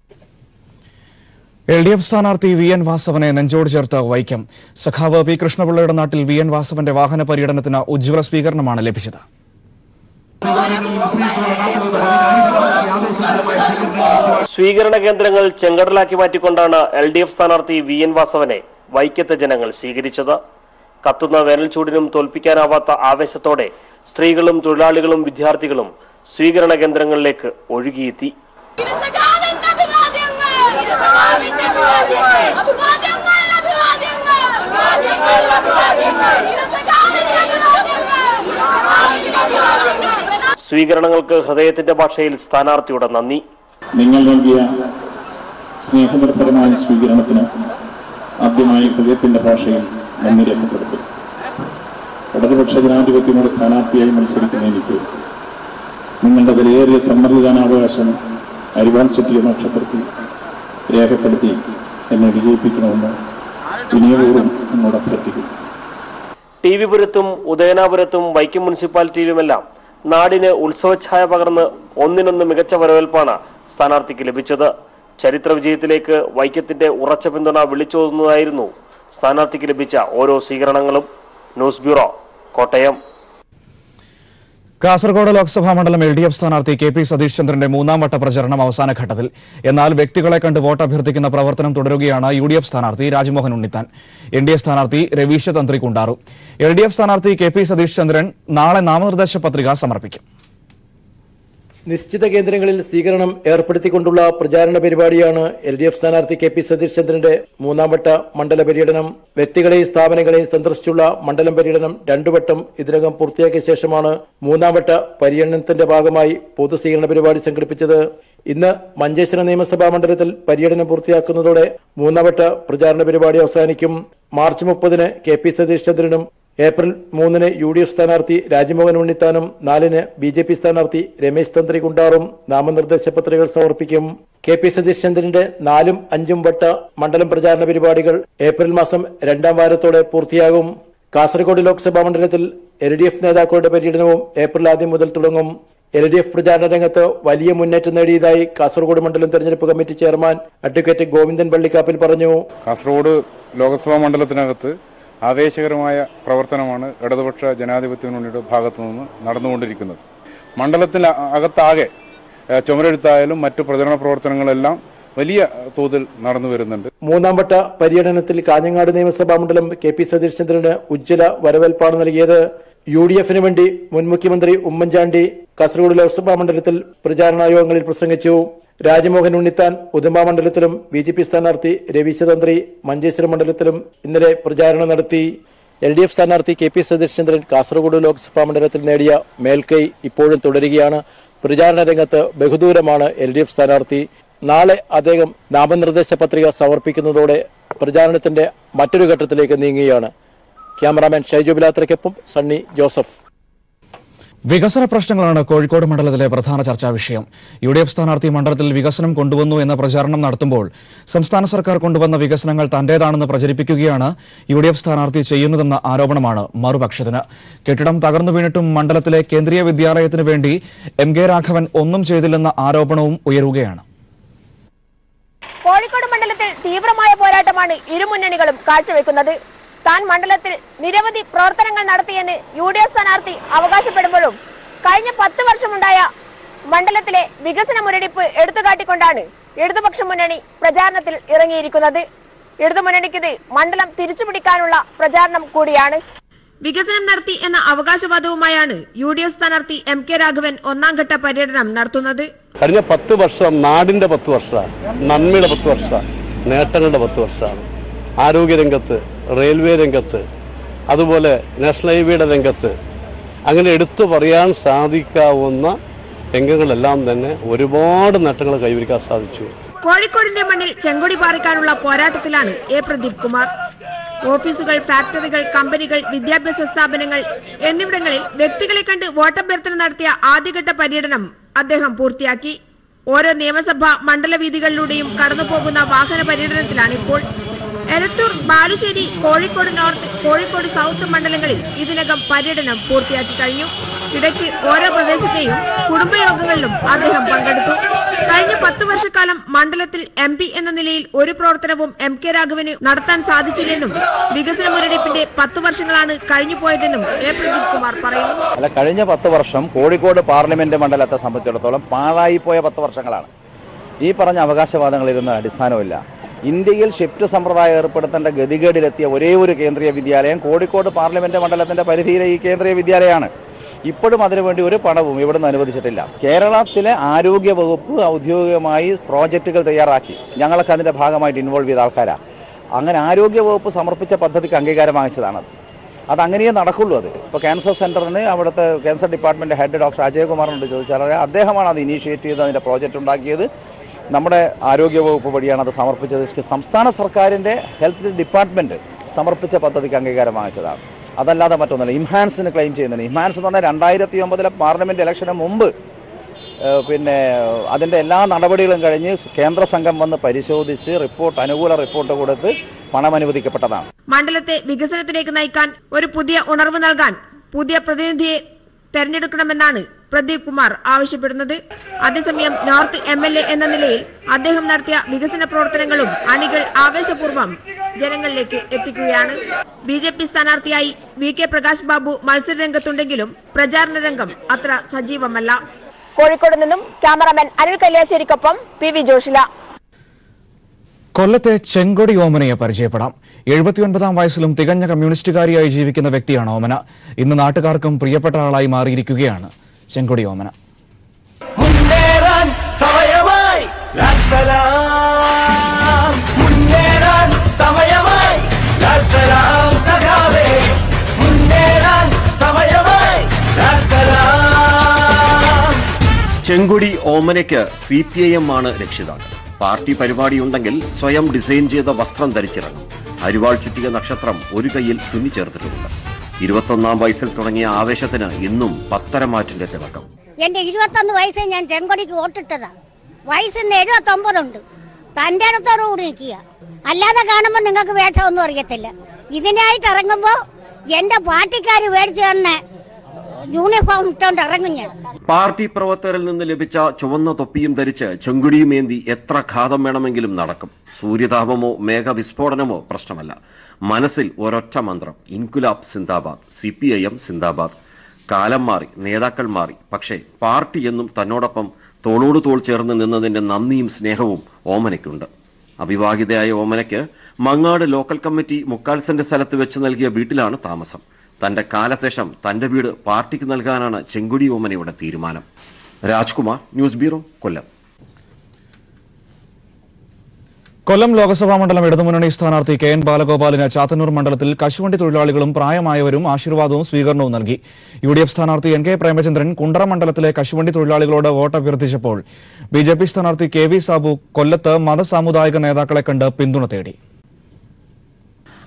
S1: L D F സ്ഥാനാർത്ഥി വി എൻ വാസവനെ നെഞ്ചോട് ചേർത്ത് വൈക്കം സഖാവ് പി കൃഷ്ണപിള്ളയുടെ നാട്ടിൽ വി എൻ വാസവന്റെ വാഹന പര്യടനത്തിന് ഉജ്ജ്വല സ്വീകരണമാണ് ലഭിച്ചത്
S6: സ്വീകരണ കേന്ദ്രങ്ങൾ ചെങ്കടലാക്കി മാറ്റിക്കൊണ്ടാണ് എൽ ഡി എഫ് സ്ഥാനാർത്ഥി വി എൻ വാസവനെ വൈക്കത്തെ ജനങ്ങൾ സ്വീകരിച്ചത് കത്തുന്ന വേനൽച്ചൂടിനും തോൽപ്പിക്കാനാവാത്ത ആവേശത്തോടെ സ്ത്രീകളും തൊഴിലാളികളും വിദ്യാർത്ഥികളും സ്വീകരണ കേന്ദ്രങ്ങളിലേക്ക് ഒഴുകിയെത്തി സ്വീകരണങ്ങൾക്ക് ഹൃദയത്തിന്റെ ഭാഷയിൽ സ്ഥാനാർത്ഥിയുടെ നന്ദി
S18: നിങ്ങൾ നൽകിയ സ്നേഹനിർഭരമായ സ്വീകരണത്തിന് ആദ്യമായി ഹൃദയത്തിന്റെ ഭാഷയിൽ നന്ദി രേഖപ്പെടുത്തും ഇടതുപക്ഷ ജനാധിപത്യങ്ങളുടെ സ്ഥാനാർത്ഥിയായി മത്സരിക്കുന്ന എനിക്ക് നിങ്ങളുടെ വിലയേറിയ സമ്മതിദാനാവകാശം അരിവാൾ ചെട്ടിയ നക്ഷത്രത്തിൽ രേഖപ്പെടുത്തി എന്നെ വിജയിപ്പിക്കണമെന്ന് വിനയപൂർവ്വം എന്നോട് അഭ്യർത്ഥിക്കുന്നു
S6: ടി വി പുരത്തും ഉദയനാപുരത്തും വൈക്കം മുനിസിപ്പാലിറ്റിയിലുമെല്ലാം നാടിന് ഉത്സവഛായ പകർന്ന് ഒന്നിനൊന്ന് മികച്ച വരവേൽപ്പാണ് സ്ഥാനാർത്ഥിക്ക് ലഭിച്ചത് ചരിത്ര വിജയത്തിലേക്ക് വൈക്കത്തിന്റെ ഉറച്ച പിന്തുണ വിളിച്ചോതുന്നതായിരുന്നു സ്ഥാനാർത്ഥിക്ക് ലഭിച്ച ഓരോ സ്വീകരണങ്ങളും ന്യൂസ് ബ്യൂറോ കോട്ടയം
S1: കാസർഗോഡ് ലോക്സഭാ മണ്ഡലം എൽ ഡി എഫ് സ്ഥാനാർത്ഥി കെ പി സതീഷ് ചന്ദ്രന്റെ മൂന്നാം വട്ട പ്രചരണം അവസാന ഘട്ടത്തിൽ എന്നാൽ വ്യക്തികളെ കണ്ട് വോട്ട് അഭ്യർത്ഥിക്കുന്ന പ്രവർത്തനം തുടരുകയാണ് യു ഡി എഫ് സ്ഥാനാർത്ഥി Rajmohan Unnithan N D A സ്ഥാനാർത്ഥി Raveesha Thanthri Kundar L D F സ്ഥാനാർത്ഥി കെ പി സതീഷ് ചന്ദ്രൻ നാളെ നാമനിർദ്ദേശ പത്രിക സമർപ്പിക്കും
S19: നിശ്ചിത കേന്ദ്രങ്ങളിൽ സ്വീകരണം ഏർപ്പെടുത്തിക്കൊണ്ടുള്ള പ്രചാരണ പരിപാടിയാണ് എൽ ഡി എഫ് സ്ഥാനാർത്ഥി കെ പി സതീഷ് ചന്ദ്രന്റെ മൂന്നാം വട്ട മണ്ഡല പര്യടനം വ്യക്തികളെയും സ്ഥാപനങ്ങളെയും സന്ദർശിച്ചുള്ള മണ്ഡലം പര്യടനം രണ്ടു വട്ടം ഇതിനകം പൂർത്തിയാക്കിയ ശേഷമാണ് മൂന്നാം വട്ട പര്യടനത്തിന്റെ ഭാഗമായി പൊതു സ്വീകരണ പരിപാടി സംഘടിപ്പിച്ചത് ഇന്ന് മഞ്ചേശ്വരം നിയമസഭാ മണ്ഡലത്തിൽ പര്യടനം പൂർത്തിയാക്കുന്നതോടെ മൂന്നാം വട്ട പ്രചാരണ പരിപാടി അവസാനിക്കും മാർച്ച് മുപ്പതിന് കെ പി സതീഷ് ചന്ദ്രനും ഏപ്രിൽ മൂന്നിന് യു ഡി എഫ് സ്ഥാനാർത്ഥി രാജ്മോഹൻ ഉണ്ണിത്താനും നാലിന് ബി ജെ പി സ്ഥാനാർത്ഥി രമേശ് തന്ത്രി കുണ്ടാറും നാമനിർദ്ദേശ പത്രികകൾ സമർപ്പിക്കും കെ പി സതീഷ് ചന്ദ്രന്റെ നാലും അഞ്ചും വട്ട മണ്ഡലം പ്രചാരണ പരിപാടികൾ ഏപ്രിൽ മാസം രണ്ടാം വാരത്തോടെ പൂർത്തിയാകും കാസർഗോഡ് ലോക്സഭാ മണ്ഡലത്തിൽ എൽ ഡി എഫ് നേതാക്കളുടെ പര്യടനവും ഏപ്രിൽ ആദ്യം മുതൽ തുടങ്ങും എൽ ഡി എഫ് പ്രചാരണ രംഗത്ത് വലിയ മുന്നേറ്റം നേടിയതായി കാസർഗോഡ് മണ്ഡലം തെരഞ്ഞെടുപ്പ് committee chairman advocate Govindan Pallikkappil പറഞ്ഞു
S20: കാസർഗോഡ് ലോക്സഭാ മണ്ഡലത്തിനകത്ത് ആവേശകരമായ പ്രവർത്തനമാണ് ഇടതുപക്ഷ ജനാധിപത്യ മുന്നണിയുടെ ഭാഗത്തു നിന്ന് നടന്നുകൊണ്ടിരിക്കുന്നത് മണ്ഡലത്തിൽ അകത്താകെ ഏഹ്, ചുമരെഴുത്തായാലും മറ്റു പ്രചരണ പ്രവർത്തനങ്ങളെല്ലാം വലിയ തോതിൽ നടന്നു വരുന്നുണ്ട്
S19: മൂന്നാം വട്ട പര്യടനത്തിൽ കാഞ്ഞങ്ങാട് നിയമസഭാ മണ്ഡലം കെ പി സതീഷ് ചന്ദ്രന് ഉജ്ജ്വല വരവേൽപ്പാണ് നൽകിയത് യു ഡി എഫിന് വേണ്ടി മുൻ മുഖ്യമന്ത്രി ഉമ്മൻചാണ്ടി കാസർഗോഡ് ലോക്സഭാ മണ്ഡലത്തിൽ പ്രചാരണ യോഗങ്ങളിൽ പ്രസംഗിച്ചു രാജ്മോഹൻ ഉണ്ണിത്താൻ ഉദുമ മണ്ഡലത്തിലും ബി ജെ പി സ്ഥാനാർത്ഥി രവീശതന്ത്രി മഞ്ചേശ്വരം മണ്ഡലത്തിലും ഇന്നലെ പ്രചാരണം നടത്തി എൽ ഡി എഫ് സ്ഥാനാർത്ഥി കെ പി സതീഷ് ചന്ദ്രൻ കാസർഗോഡ് ലോക്സഭാ മണ്ഡലത്തിൽ നേടിയ മേൽക്കൈ ഇപ്പോഴും തുടരുകയാണ് പ്രചാരണ രംഗത്ത് ബഹുദൂരമാണ് എൽ ഡി എഫ് സ്ഥാനാർത്ഥി നാളെ അദ്ദേഹം നാമനിർദ്ദേശ പത്രിക സമർപ്പിക്കുന്നതോടെ പ്രചാരണത്തിന്റെ മറ്റൊരു ഘട്ടത്തിലേക്ക് നീങ്ങുകയാണ് ക്യാമറാമാൻ ഷൈജു ബിലാത്രയ്ക്കൊപ്പം സണ്ണി ജോസഫ്
S1: വികസന പ്രശ്നങ്ങളാണ് കോഴിക്കോട് മണ്ഡലത്തിലെ പ്രധാന ചർച്ചാ വിഷയം യു ഡി എഫ് സ്ഥാനാർത്ഥി മണ്ഡലത്തിൽ വികസനം കൊണ്ടുവന്നു എന്ന പ്രചാരണം നടത്തുമ്പോൾ സംസ്ഥാന സർക്കാർ കൊണ്ടുവന്ന വികസനങ്ങൾ തന്റേതാണെന്ന് പ്രചരിപ്പിക്കുകയാണ് യു ഡി എഫ് സ്ഥാനാർത്ഥി ചെയ്യുന്നതെന്ന ആരോപണമാണ് മറുപക്ഷത്തിന് കെട്ടിടം തകർന്നു വീണിട്ടും മണ്ഡലത്തിലെ കേന്ദ്രീയ വിദ്യാലയത്തിനു വേണ്ടി എം കെ രാഘവൻ ഒന്നും ചെയ്തില്ലെന്ന ആരോപണവും ഉയരുകയാണ്
S21: കോഴിക്കോട് മണ്ഡലത്തിൽ തീവ്രമായ പോരാട്ടമാണ് ഇരു മുന്നണികളും കാഴ്ചവെക്കുന്നത് താൻ മണ്ഡലത്തിൽ നിരവധി പ്രവർത്തനങ്ങൾ നടത്തിയെന്ന് യു ഡി എഫ് സ്ഥാനാർത്ഥി അവകാശപ്പെടുമ്പോഴും കഴിഞ്ഞ പത്ത് വർഷമുണ്ടായ മണ്ഡലത്തിലെ വികസന മുരടിപ്പ് എടുത്തുകാട്ടിക്കൊണ്ടാണ് ഇടതുപക്ഷ മുന്നണി പ്രചാരണത്തിൽ ഇറങ്ങിയിരിക്കുന്നത് ഇടതുമുന്നണിക്കിത് മണ്ഡലം തിരിച്ചുപിടിക്കാനുള്ള പ്രചാരണം കൂടിയാണ് വികസനം നടത്തി എന്ന അവകാശവാദവുമായാണ് യു ഡി എഫ് സ്ഥാനാർത്ഥി എം കെ രാഘവൻ ഒന്നാം ഘട്ട പര്യടനം നടത്തുന്നത്
S22: കഴിഞ്ഞ പത്ത് വർഷം നാടിൻ്റെ പത്ത് വർഷമാണ് നന്മയുടെ പത്ത് വർഷമാണ് നേട്ടങ്ങളുടെ പത്ത് വർഷമാണ് ആരോഗ്യരംഗത്ത് റെയിൽവേ രംഗത്ത് അതുപോലെ നാഷണൽ ഹൈവേയുടെ രംഗത്ത് അങ്ങനെ എടുത്തു പറയാൻ സാധിക്കാവുന്ന രംഗങ്ങളെല്ലാം തന്നെ ഒരുപാട് നേട്ടങ്ങൾ കൈവരിക്കാൻ സാധിച്ചു
S21: കോഴിക്കോടിന്റെ മണ്ണിൽ ചെങ്കൊടി പാറിക്കാനുള്ള പോരാട്ടത്തിലാണ് എ പ്രദീപ് കുമാർ ഓഫീസുകൾ ഫാക്ടറികൾ കമ്പനികൾ വിദ്യാഭ്യാസ സ്ഥാപനങ്ങൾ എന്നിവിടങ്ങളിൽ വ്യക്തികളെ കണ്ട് വോട്ടഭ്യർത്ഥന നടത്തിയ ആദ്യഘട്ട പര്യടനം അദ്ദേഹം പൂർത്തിയാക്കി ഓരോ നിയമസഭാ മണ്ഡലവീതികളിലൂടെയും കടന്നുപോകുന്ന വാഹന പര്യടനത്തിലാണ് ഇപ്പോൾ എലത്തൂർ ബാലുശ്ശേരി കോഴിക്കോട് നോർത്ത് കോഴിക്കോട് സൗത്ത് മണ്ഡലങ്ങളിൽ ഇതിനകം പര്യടനം പൂർത്തിയാക്കി കഴിഞ്ഞു ഇടയ്ക്ക് ഓരോ പ്രദേശത്തെയും കുടുംബയോഗങ്ങളിലും അദ്ദേഹം പങ്കെടുത്തു കഴിഞ്ഞ പത്തു വർഷക്കാലം മണ്ഡലത്തിൽ എം പി എന്ന നിലയിൽ ഒരു പ്രവർത്തനവും എം കെ രാഘവന് നടത്താൻ സാധിച്ചില്ലെന്നും വികസന മുരടിപ്പിന്റെ പത്തു വർഷങ്ങളാണ് കഴിഞ്ഞുപോയതെന്നും എ പ്രദീപ് കുമാർ പറയുന്നു
S23: അല്ല കഴിഞ്ഞ പത്ത് വർഷം കോഴിക്കോട് പാർലമെന്റ് മണ്ഡലത്തെ സംബന്ധിച്ചിടത്തോളം പാഴായിപ്പോയ പത്ത് വർഷങ്ങളാണ് ഈ പറഞ്ഞ അവകാശവാദങ്ങളിലൊന്നും അടിസ്ഥാനമില്ല ഇന്ത്യയിൽ ഷിഫ്റ്റ് സമ്പ്രദായം ഏർപ്പെടുത്തേണ്ട ഗതികേടിലെത്തിയ ഒരേ ഒരു കേന്ദ്രീയ വിദ്യാലയം കോഴിക്കോട് പാർലമെന്റ് മണ്ഡലത്തിന്റെ പരിധിയിലെ ഈ കേന്ദ്രീയ വിദ്യാലയമാണ് ഇപ്പോഴും അതിനുവേണ്ടി ഒരു പണവും ഇവിടുന്ന് അനുവദിച്ചിട്ടില്ല കേരളത്തിലെ ആരോഗ്യ വകുപ്പ് ഔദ്യോഗികമായി പ്രോജക്റ്റുകൾ തയ്യാറാക്കി ഞങ്ങളൊക്കെ അതിന്റെ ഭാഗമായിട്ട് ഇൻവോൾവ് ചെയ്ത ആൾക്കാരാണ് അങ്ങനെ ആരോഗ്യ വകുപ്പ് സമർപ്പിച്ച പദ്ധതിക്ക് അംഗീകാരം വാങ്ങിച്ചതാണത് അത് അങ്ങനെയേ നടക്കുള്ളൂ അത് ഇപ്പോൾ ക്യാൻസർ സെന്ററിന് അവിടുത്തെ ക്യാൻസർ ഡിപ്പാർട്ട്മെന്റ് ഹെഡ് ഡോക്ടർ അജയകുമാറിനോട് ചോദിച്ചാൽ അറിയാം, അദ്ദേഹമാണ് അത് ഇനീഷ്യേറ്റ് ചെയ്ത് അതിന്റെ പ്രോജക്റ്റ് ഉണ്ടാക്കിയത് നമ്മുടെ ആരോഗ്യ വകുപ്പ് വഴിയാണ് അത് സമർപ്പിച്ചത് സംസ്ഥാന സർക്കാരിന്റെ ഹെൽത്ത് ഡിപ്പാർട്ട്മെന്റ് സമർപ്പിച്ച പദ്ധതിക്ക് അംഗീകാരം വാങ്ങിച്ചതാണ് അതല്ലാതെ മറ്റൊന്നുമില്ല ഇംഹാൻസിന് ക്ലെയിം ചെയ്യുന്നുണ്ട് ഇംഹാൻസ് എന്ന് പറഞ്ഞാൽ രണ്ടായിരത്തി ഒമ്പതിലെ പാർലമെന്റ് ഇലക്ഷന് മുമ്പ് ഏഹ് പിന്നെ അതിൻ്റെ എല്ലാ നടപടികളും കഴിഞ്ഞ് കേന്ദ്ര സംഘം വന്ന് പരിശോധിച്ച് റിപ്പോർട്ട് അനുകൂല റിപ്പോർട്ട് കൊടുത്ത് പണം അനുവദിക്കപ്പെട്ടതാണ്
S21: മണ്ഡലത്തെ വികസനത്തിലേക്ക് നയിക്കാൻ ഒരു പുതിയ ഉണർവ് നൽകാൻ പുതിയ പ്രതിനിധിയെ തെരഞ്ഞെടുക്കണമെന്നാണ് പ്രദീപ് കുമാർ ആവശ്യപ്പെടുന്നത് അതേസമയം നോർത്ത് എം എൽ എ എന്ന നിലയിൽ അദ്ദേഹം നടത്തിയ വികസന പ്രവർത്തനങ്ങളും അണികൾ ആവേശപൂർവ്വം ജനങ്ങളിലേക്ക് എത്തിക്കുകയാണ് ബി ജെ പി സ്ഥാനാർത്ഥിയായി വി കെ പ്രകാശ് ബാബു മത്സര രംഗത്തുണ്ടെങ്കിലും പ്രചാരണ രംഗം അത്ര സജീവമല്ല കോഴിക്കോട് നിന്നും ക്യാമറാമാൻ അനിൽ കല്യാശ്ശേരിക്കൊപ്പം പി വി ജോഷില
S1: കൊല്ലത്തെ ചെങ്കൊടി ഓമനയെ പരിചയപ്പെടാം എഴുപത്തിയൊൻപതാം വയസ്സിലും തികഞ്ഞ കമ്മ്യൂണിസ്റ്റുകാരിയായി ജീവിക്കുന്ന വ്യക്തിയാണ് ഓമന ഇന്ന് നാട്ടുകാർക്കും പ്രിയപ്പെട്ട ആളായി മാറിയിരിക്കുകയാണ് ചെങ്കൊടി ഓമന
S24: മുന്നേറാൻ സമയമായി ലാൽസലാം മുന്നേറാൻ സമയമായി ലാൽസലാം സഖാവേ മുന്നേറാൻ സമയമായി ലാൽസലാം
S25: ചെങ്കൊടി ഓമനയ്ക്ക് സി പി ഐ എം ആണ് രക്ഷിതാക്കൾ പാർട്ടി പരിപാടിയുണ്ടെങ്കിൽ സ്വയം ഡിസൈൻ ചെയ്ത വസ്ത്രം ധരിച്ചിറങ്ങും അരിവാൾ ചുറ്റിക നക്ഷത്രം ഒരു കൈയിൽ തുന്നിച്ചേർത്തിട്ടുമുണ്ട് ഇരുപത്തൊന്നാം വയസ്സിൽ തുടങ്ങിയ ആവേശത്തിന് ഇന്നും പത്തരമാറ്റിന്റെ തിളക്കം
S26: എന്റെ ഇരുപത്തൊന്ന് വയസ്സിൽ ഞാൻ ചെങ്കൊടിക്ക് വോട്ടിട്ടതാ വയസ്സിന്ന് എഴുപത്തൊമ്പതുണ്ട് തന്റെ അടുത്തോടു കൂടി നിൽക്കുക അല്ലാതെ കാണുമ്പോൾ നിങ്ങൾക്ക് വേഷമൊന്നും അറിയത്തില്ല ഇതിനായിട്ട് ഇറങ്ങുമ്പോൾ എന്റെ പാർട്ടിക്കാർ മേടിച്ചു തന്നെ യൂണിഫോം ഇട്ടുകൊണ്ട് ഇറങ്ങും ഞാൻ
S25: പാർട്ടി പ്രവർത്തകരിൽ നിന്ന് ലഭിച്ച ചുവന്ന തൊപ്പിയും ധരിച്ച് ചെങ്കുടിയും ഏന്തി എത്ര ഘാതം വേണമെങ്കിലും നടക്കും സൂര്യതാപമോ മേഘവിസ്ഫോടനമോ പ്രശ്നമല്ല മനസ്സിൽ ഒരൊറ്റ മന്ത്രം ഇൻകുലാബ് സിന്ദാബാദ് സി പി ഐ എം സിന്ദാബാദ് കാലം മാറി നേതാക്കൾ മാറി പക്ഷേ പാർട്ടി എന്നും തന്നോടൊപ്പം തോളോട് തോൾ ചേർന്ന് നിന്നതിന്റെ നന്ദിയും സ്നേഹവും ഓമനയ്ക്കുണ്ട് അവിവാഹിതയായ ഓമനയ്ക്ക് മങ്ങാട് ലോക്കൽ കമ്മിറ്റി മുക്കാൽ സെന്റ് സ്ഥലത്ത് വെച്ച് നൽകിയ വീട്ടിലാണ് താമസം തന്റെ കാലശേഷം തന്റെ വീട് പാർട്ടിക്ക് നൽകാനാണ് ചെങ്കുടി ഓമനയുടെ തീരുമാനം രാജ്കുമാർ ന്യൂസ് ബ്യൂറോ കൊല്ലം
S1: കൊല്ലം ലോക്സഭാ മണ്ഡലം ഇടതുമുന്നണി സ്ഥാനാർത്ഥി കെ എൻ ബാലഗോപാലിന് ചാത്തന്നൂർ മണ്ഡലത്തിൽ കശുവണ്ടി തൊഴിലാളികളും പ്രായമായവരും ആശീർവാദവും സ്വീകരണവും നൽകി യു ഡി എഫ് സ്ഥാനാർത്ഥി എൻ കെ പ്രേമചന്ദ്രൻ കുണ്ടറ മണ്ഡലത്തിലെ കശുവണ്ടി തൊഴിലാളികളോട് വോട്ട് അഭ്യർത്ഥിച്ചപ്പോൾ ബി ജെ പി സ്ഥാനാർത്ഥി കെ വി സാബു കൊല്ലത്ത് മതസാമുദായിക നേതാക്കളെ കണ്ട് പിന്തുണ തേടി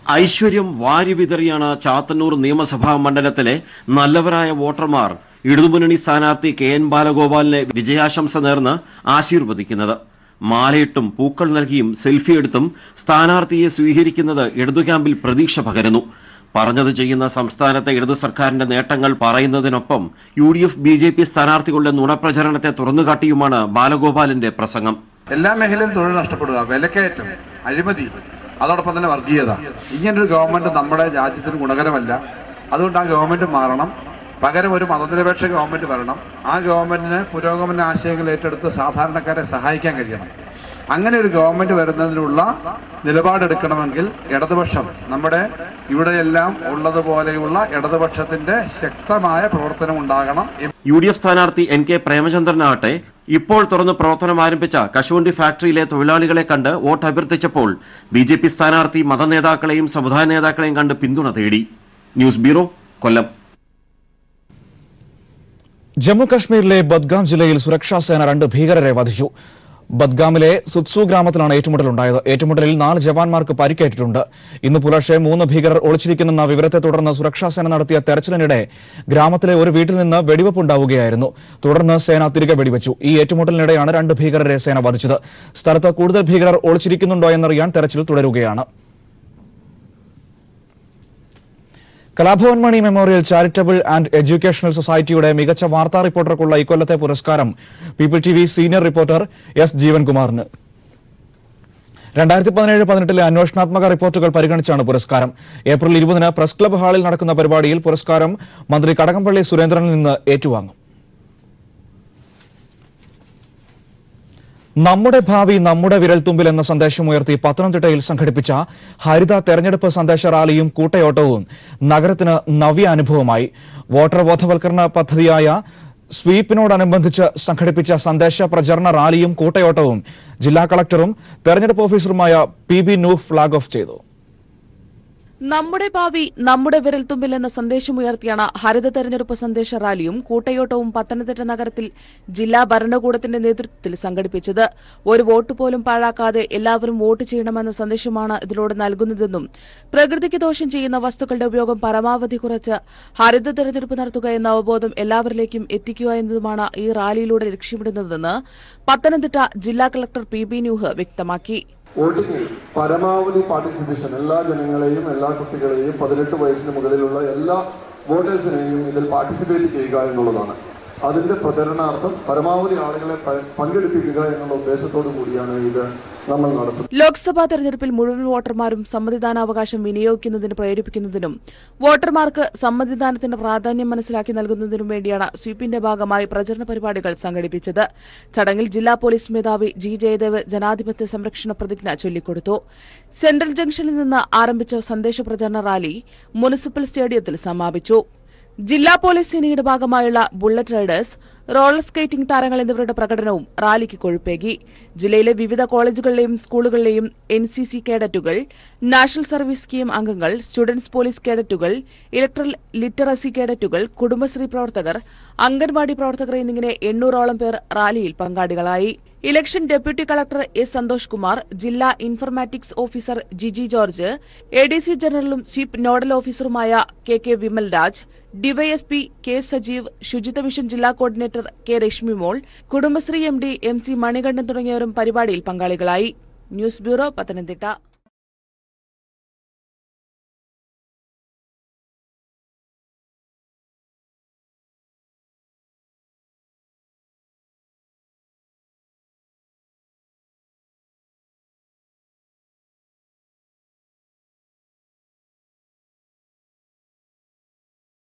S25: ഐശ്വര്യം വാരി വിതറിയാണ് ചാത്തന്നൂർ നിയമസഭാ മണ്ഡലത്തിലെ നല്ലവരായ വോട്ടർമാർ ഇടതുമുന്നണി സ്ഥാനാർത്ഥി കെ എൻ ബാലഗോപാലിനെ വിജയാശംസ നേർന്ന് ആശീർവദിക്കുന്നത് മാലയിട്ടും പൂക്കൾ നൽകിയും സെൽഫി എടുത്തും സ്ഥാനാർത്ഥിയെ സ്വീകരിക്കുന്നത് ഇടതു ക്യാമ്പിൽ പ്രതീക്ഷ പകരുന്നു പറഞ്ഞത് ചെയ്യുന്ന സംസ്ഥാനത്തെ ഇടതു സർക്കാരിന്റെ നേട്ടങ്ങൾ പറയുന്നതിനൊപ്പം U D F B J P സ്ഥാനാർത്ഥികളുടെ നുണപ്രചരണത്തെ തുറന്നുകാട്ടിയുമാണ് ബാലഗോപാലിന്റെ പ്രസംഗം
S3: എല്ലാ മേഖലയിലും തൊഴിൽ നഷ്ടപ്പെടുക വിലക്കയറ്റം അഴിമതി അതോടൊപ്പം തന്നെ വർഗീയത ഇങ്ങനൊരു ഗവൺമെന്റ് നമ്മുടെ രാജ്യത്തിന് ഗുണകരമല്ല അതുകൊണ്ട് ആ ഗവൺമെന്റ് മാറണം പകരം ഒരു മതനിരപേക്ഷ ഗവൺമെന്റ് വരണം ആ ഗവൺമെന്റിന് പുരോഗമന ആശയങ്ങൾ ഏറ്റെടുത്ത് സാധാരണക്കാരെ സഹായിക്കാൻ കഴിയണം അങ്ങനെ ഒരു ഗവൺമെന്റ് വരുന്നതിനുള്ള നിലപാടെടുക്കണമെങ്കിൽ ഇടതുപക്ഷം നമ്മുടെ ഇവിടെയെല്ലാം ഉള്ളതുപോലെയുള്ള ഇടതുപക്ഷത്തിന്റെ ശക്തമായ പ്രവർത്തനം ഉണ്ടാകണം
S25: യു ഡി എഫ് സ്ഥാനാർത്ഥി എൻ കെ പ്രേമചന്ദ്രനാകട്ടെ ഇപ്പോൾ തുറന്ന് പ്രവർത്തനം ആരംഭിച്ച കശുവണ്ടി ഫാക്ടറിയിലെ തൊഴിലാളികളെ കണ്ട് വോട്ട് അഭ്യർത്ഥിച്ചപ്പോൾ ബി ജെ പി സ്ഥാനാർത്ഥി മതനേതാക്കളെയും സമുദായ നേതാക്കളെയും കണ്ട് പിന്തുണ തേടി ന്യൂസ് ബ്യൂറോ കൊല്ലം
S1: ജമ്മു കശ്മീരിലെ ബദ്ഗാം ജില്ലയിൽ സുരക്ഷാ സേന രണ്ട് ഭീകരരെ വധിച്ചു ബദ്ഗാമിലെ സുത്സു ഗ്രാമത്തിലാണ് ഏറ്റുമുട്ടലുണ്ടായത് ഏറ്റുമുട്ടലിൽ നാല് ജവാന്മാർക്ക് പരിക്കേറ്റിട്ടുണ്ട് ഇന്ന് പുലർച്ചെ മൂന്ന് ഭീകരർ ഒളിച്ചിരിക്കുന്നെന്ന വിവരത്തെ തുടർന്ന് സുരക്ഷാ സേന നടത്തിയ തെരച്ചിലിനിടെ ഗ്രാമത്തിലെ ഒരു വീട്ടിൽ നിന്ന് വെടിവെപ്പ് ഉണ്ടാവുകയായിരുന്നു തുടർന്ന് സേന തിരികെ വെടിവെച്ചു ഈ ഏറ്റുമുട്ടലിനിടെയാണ് രണ്ട് ഭീകരരെ സേന വധിച്ചത് സ്ഥലത്ത് കൂടുതൽ ഭീകരർ ഒളിച്ചിരിക്കുന്നുണ്ടോ എന്നറിയാൻ തെരച്ചിൽ തുടരുകയാണ് Kalabhavan Mani memorial charitable and educational സൊസൈറ്റിയുടെ മികച്ച വാർത്താ റിപ്പോർട്ടർക്കുള്ള ഇക്കൊല്ലത്തെ പുരസ്കാരം people T V senior reporter S ജീവൻകുമാറിന് രണ്ടായിരത്തി പതിനേഴ് പതിനെട്ടിലെ അന്വേഷണാത്മക റിപ്പോർട്ടുകൾ പരിഗണിച്ചാണ് പുരസ്കാരം ഏപ്രിൽ ഇരുപതിന് പ്രസ് ക്ലബ്ബ് ഹാളിൽ നടക്കുന്ന പരിപാടിയിൽ പുരസ്കാരം മന്ത്രി കടകംപള്ളി സുരേന്ദ്രനിൽ നിന്ന് ഏറ്റുവാങ്ങും നമ്മുടെ ഭാവി നമ്മുടെ വിരൽത്തുമ്പിൽ എന്ന സന്ദേശമുയർത്തി പത്തനംതിട്ടയിൽ സംഘടിപ്പിച്ച ഹരിത തെരഞ്ഞെടുപ്പ് സന്ദേശ റാലിയും കൂട്ടയോട്ടവും നഗരത്തിന് നവ്യ അനുഭവമായി വോട്ടർ ബോധവൽക്കരണ പദ്ധതിയായ സ്വീപ്പിനോടനുബന്ധിച്ച് സംഘടിപ്പിച്ച സന്ദേശ പ്രചരണ റാലിയും കൂട്ടയോട്ടവും ജില്ലാ കളക്ടറും തെരഞ്ഞെടുപ്പ് ഓഫീസറുമായ P B Nooh flag off ചെയ്തു
S4: നമ്മുടെ ഭാവി നമ്മുടെ വിരൽത്തുമ്പിൽ എന്ന സന്ദേശമുയർത്തിയാണ് ഹരിത തെരഞ്ഞെടുപ്പ് സന്ദേശ റാലിയും കൂട്ടയോട്ടവും പത്തനംതിട്ട നഗരത്തിൽ ജില്ലാ ഭരണകൂടത്തിന്റെ നേതൃത്വത്തിൽ സംഘടിപ്പിച്ചത് ഒരു വോട്ട് പോലും പാഴാക്കാതെ എല്ലാവരും വോട്ട് ചെയ്യണമെന്ന സന്ദേശമാണ് ഇതിലൂടെ നൽകുന്നതെന്നും പ്രകൃതിക്ക് ദോഷം ചെയ്യുന്ന വസ്തുക്കളുടെ ഉപയോഗം പരമാവധി കുറച്ച് ഹരിത തെരഞ്ഞെടുപ്പ് നടത്തുക എന്ന അവബോധം എല്ലാവരിലേക്കും എത്തിക്കുക എന്നതുമാണ് ഈ റാലിയിലൂടെ ലക്ഷ്യമിടുന്നതെന്ന് പത്തനംതിട്ട ജില്ലാ കളക്ടർ പി ബി ന്യൂഹ് വ്യക്തമാക്കി
S5: വോട്ടിങ്ങിൽ പരമാവധി പാർട്ടിസിപ്പേഷൻ എല്ലാ ജനങ്ങളെയും എല്ലാ കുട്ടികളെയും പതിനെട്ട് വയസ്സിന് മുകളിലുള്ള എല്ലാ വോട്ടേഴ്സിനെയും ഇതിൽ പാർട്ടിസിപ്പേറ്റ് ചെയ്യുക എന്നുള്ളതാണ് അതിന്റെ പ്രചരണാർത്ഥം പരമാവധി ആളുകളെ പ- പങ്കെടുപ്പിക്കുക എന്നുള്ള ഉദ്ദേശത്തോടു കൂടിയാണ് ഇത് നമ്മൾ നടത്തുന്നത്
S4: ലോക്സഭാ തെരഞ്ഞെടുപ്പിൽ മുഴുവൻ വോട്ടർമാരും സമ്മതിദാനാവകാശം വിനിയോഗിക്കുന്നതിന് പ്രേരിപ്പിക്കുന്നതിനും വോട്ടർമാർക്ക് സമ്മതിദാനത്തിന്റെ പ്രാധാന്യം മനസ്സിലാക്കി നൽകുന്നതിനും വേണ്ടിയാണ് സ്വീപ്പിന്റെ ഭാഗമായി പ്രചരണ പരിപാടികൾ സംഘടിപ്പിച്ചത് ചടങ്ങിൽ ജില്ലാ പോലീസ് മേധാവി ജി ജയദേവ് ജനാധിപത്യ സംരക്ഷണ പ്രതിജ്ഞ ചൊല്ലിക്കൊടുത്തു സെൻട്രൽ ജംഗ്ഷനിൽ നിന്ന് ആരംഭിച്ച സന്ദേശ പ്രചരണ റാലി മുനിസിപ്പൽ സ്റ്റേഡിയത്തിൽ സമാപിച്ചു ജില്ലാ പോലീസ് സേനയുടെ ഭാഗമായുള്ള ബുള്ളറ്റ് റൈഡേഴ്സ് റോളർ സ്കേറ്റിംഗ് താരങ്ങൾ എന്നിവരുടെ പ്രകടനവും റാലിക്ക് കൊഴുപ്പേകി ജില്ലയിലെ വിവിധ കോളേജുകളിലെയും സ്കൂളുകളിലെയും എൻ സി സി കേഡറ്റുകൾ നാഷണൽ സർവീസ് സ്കീം അംഗങ്ങൾ സ്റ്റുഡൻസ് പോലീസ് കേഡറ്റുകൾ ഇലക്ട്രൽ ലിറ്ററസി കേഡറ്റുകൾ കുടുംബശ്രീ പ്രവർത്തകർ അംഗൻവാടി പ്രവർത്തകർ എന്നിങ്ങനെ എണ്ണൂറോളം പേർ റാലിയിൽ പങ്കാളികളായി election deputy collector S Santhosh Kumar ജില്ലാ informatics officer Jiji George A D C ജനറലും സ്വീപ് നോഡൽ ഓഫീസറുമായ K K Vimal Raj DYSP K Sajeev ശുചിത്വ മിഷൻ ജില്ലാ coordinator K Reshmi Mol Kudumbashree M D M C Manikandan തുടങ്ങിയവരും പരിപാടിയിൽ പങ്കാളികളായി ന്യൂസ് ബ്യൂറോ പത്തനംതിട്ട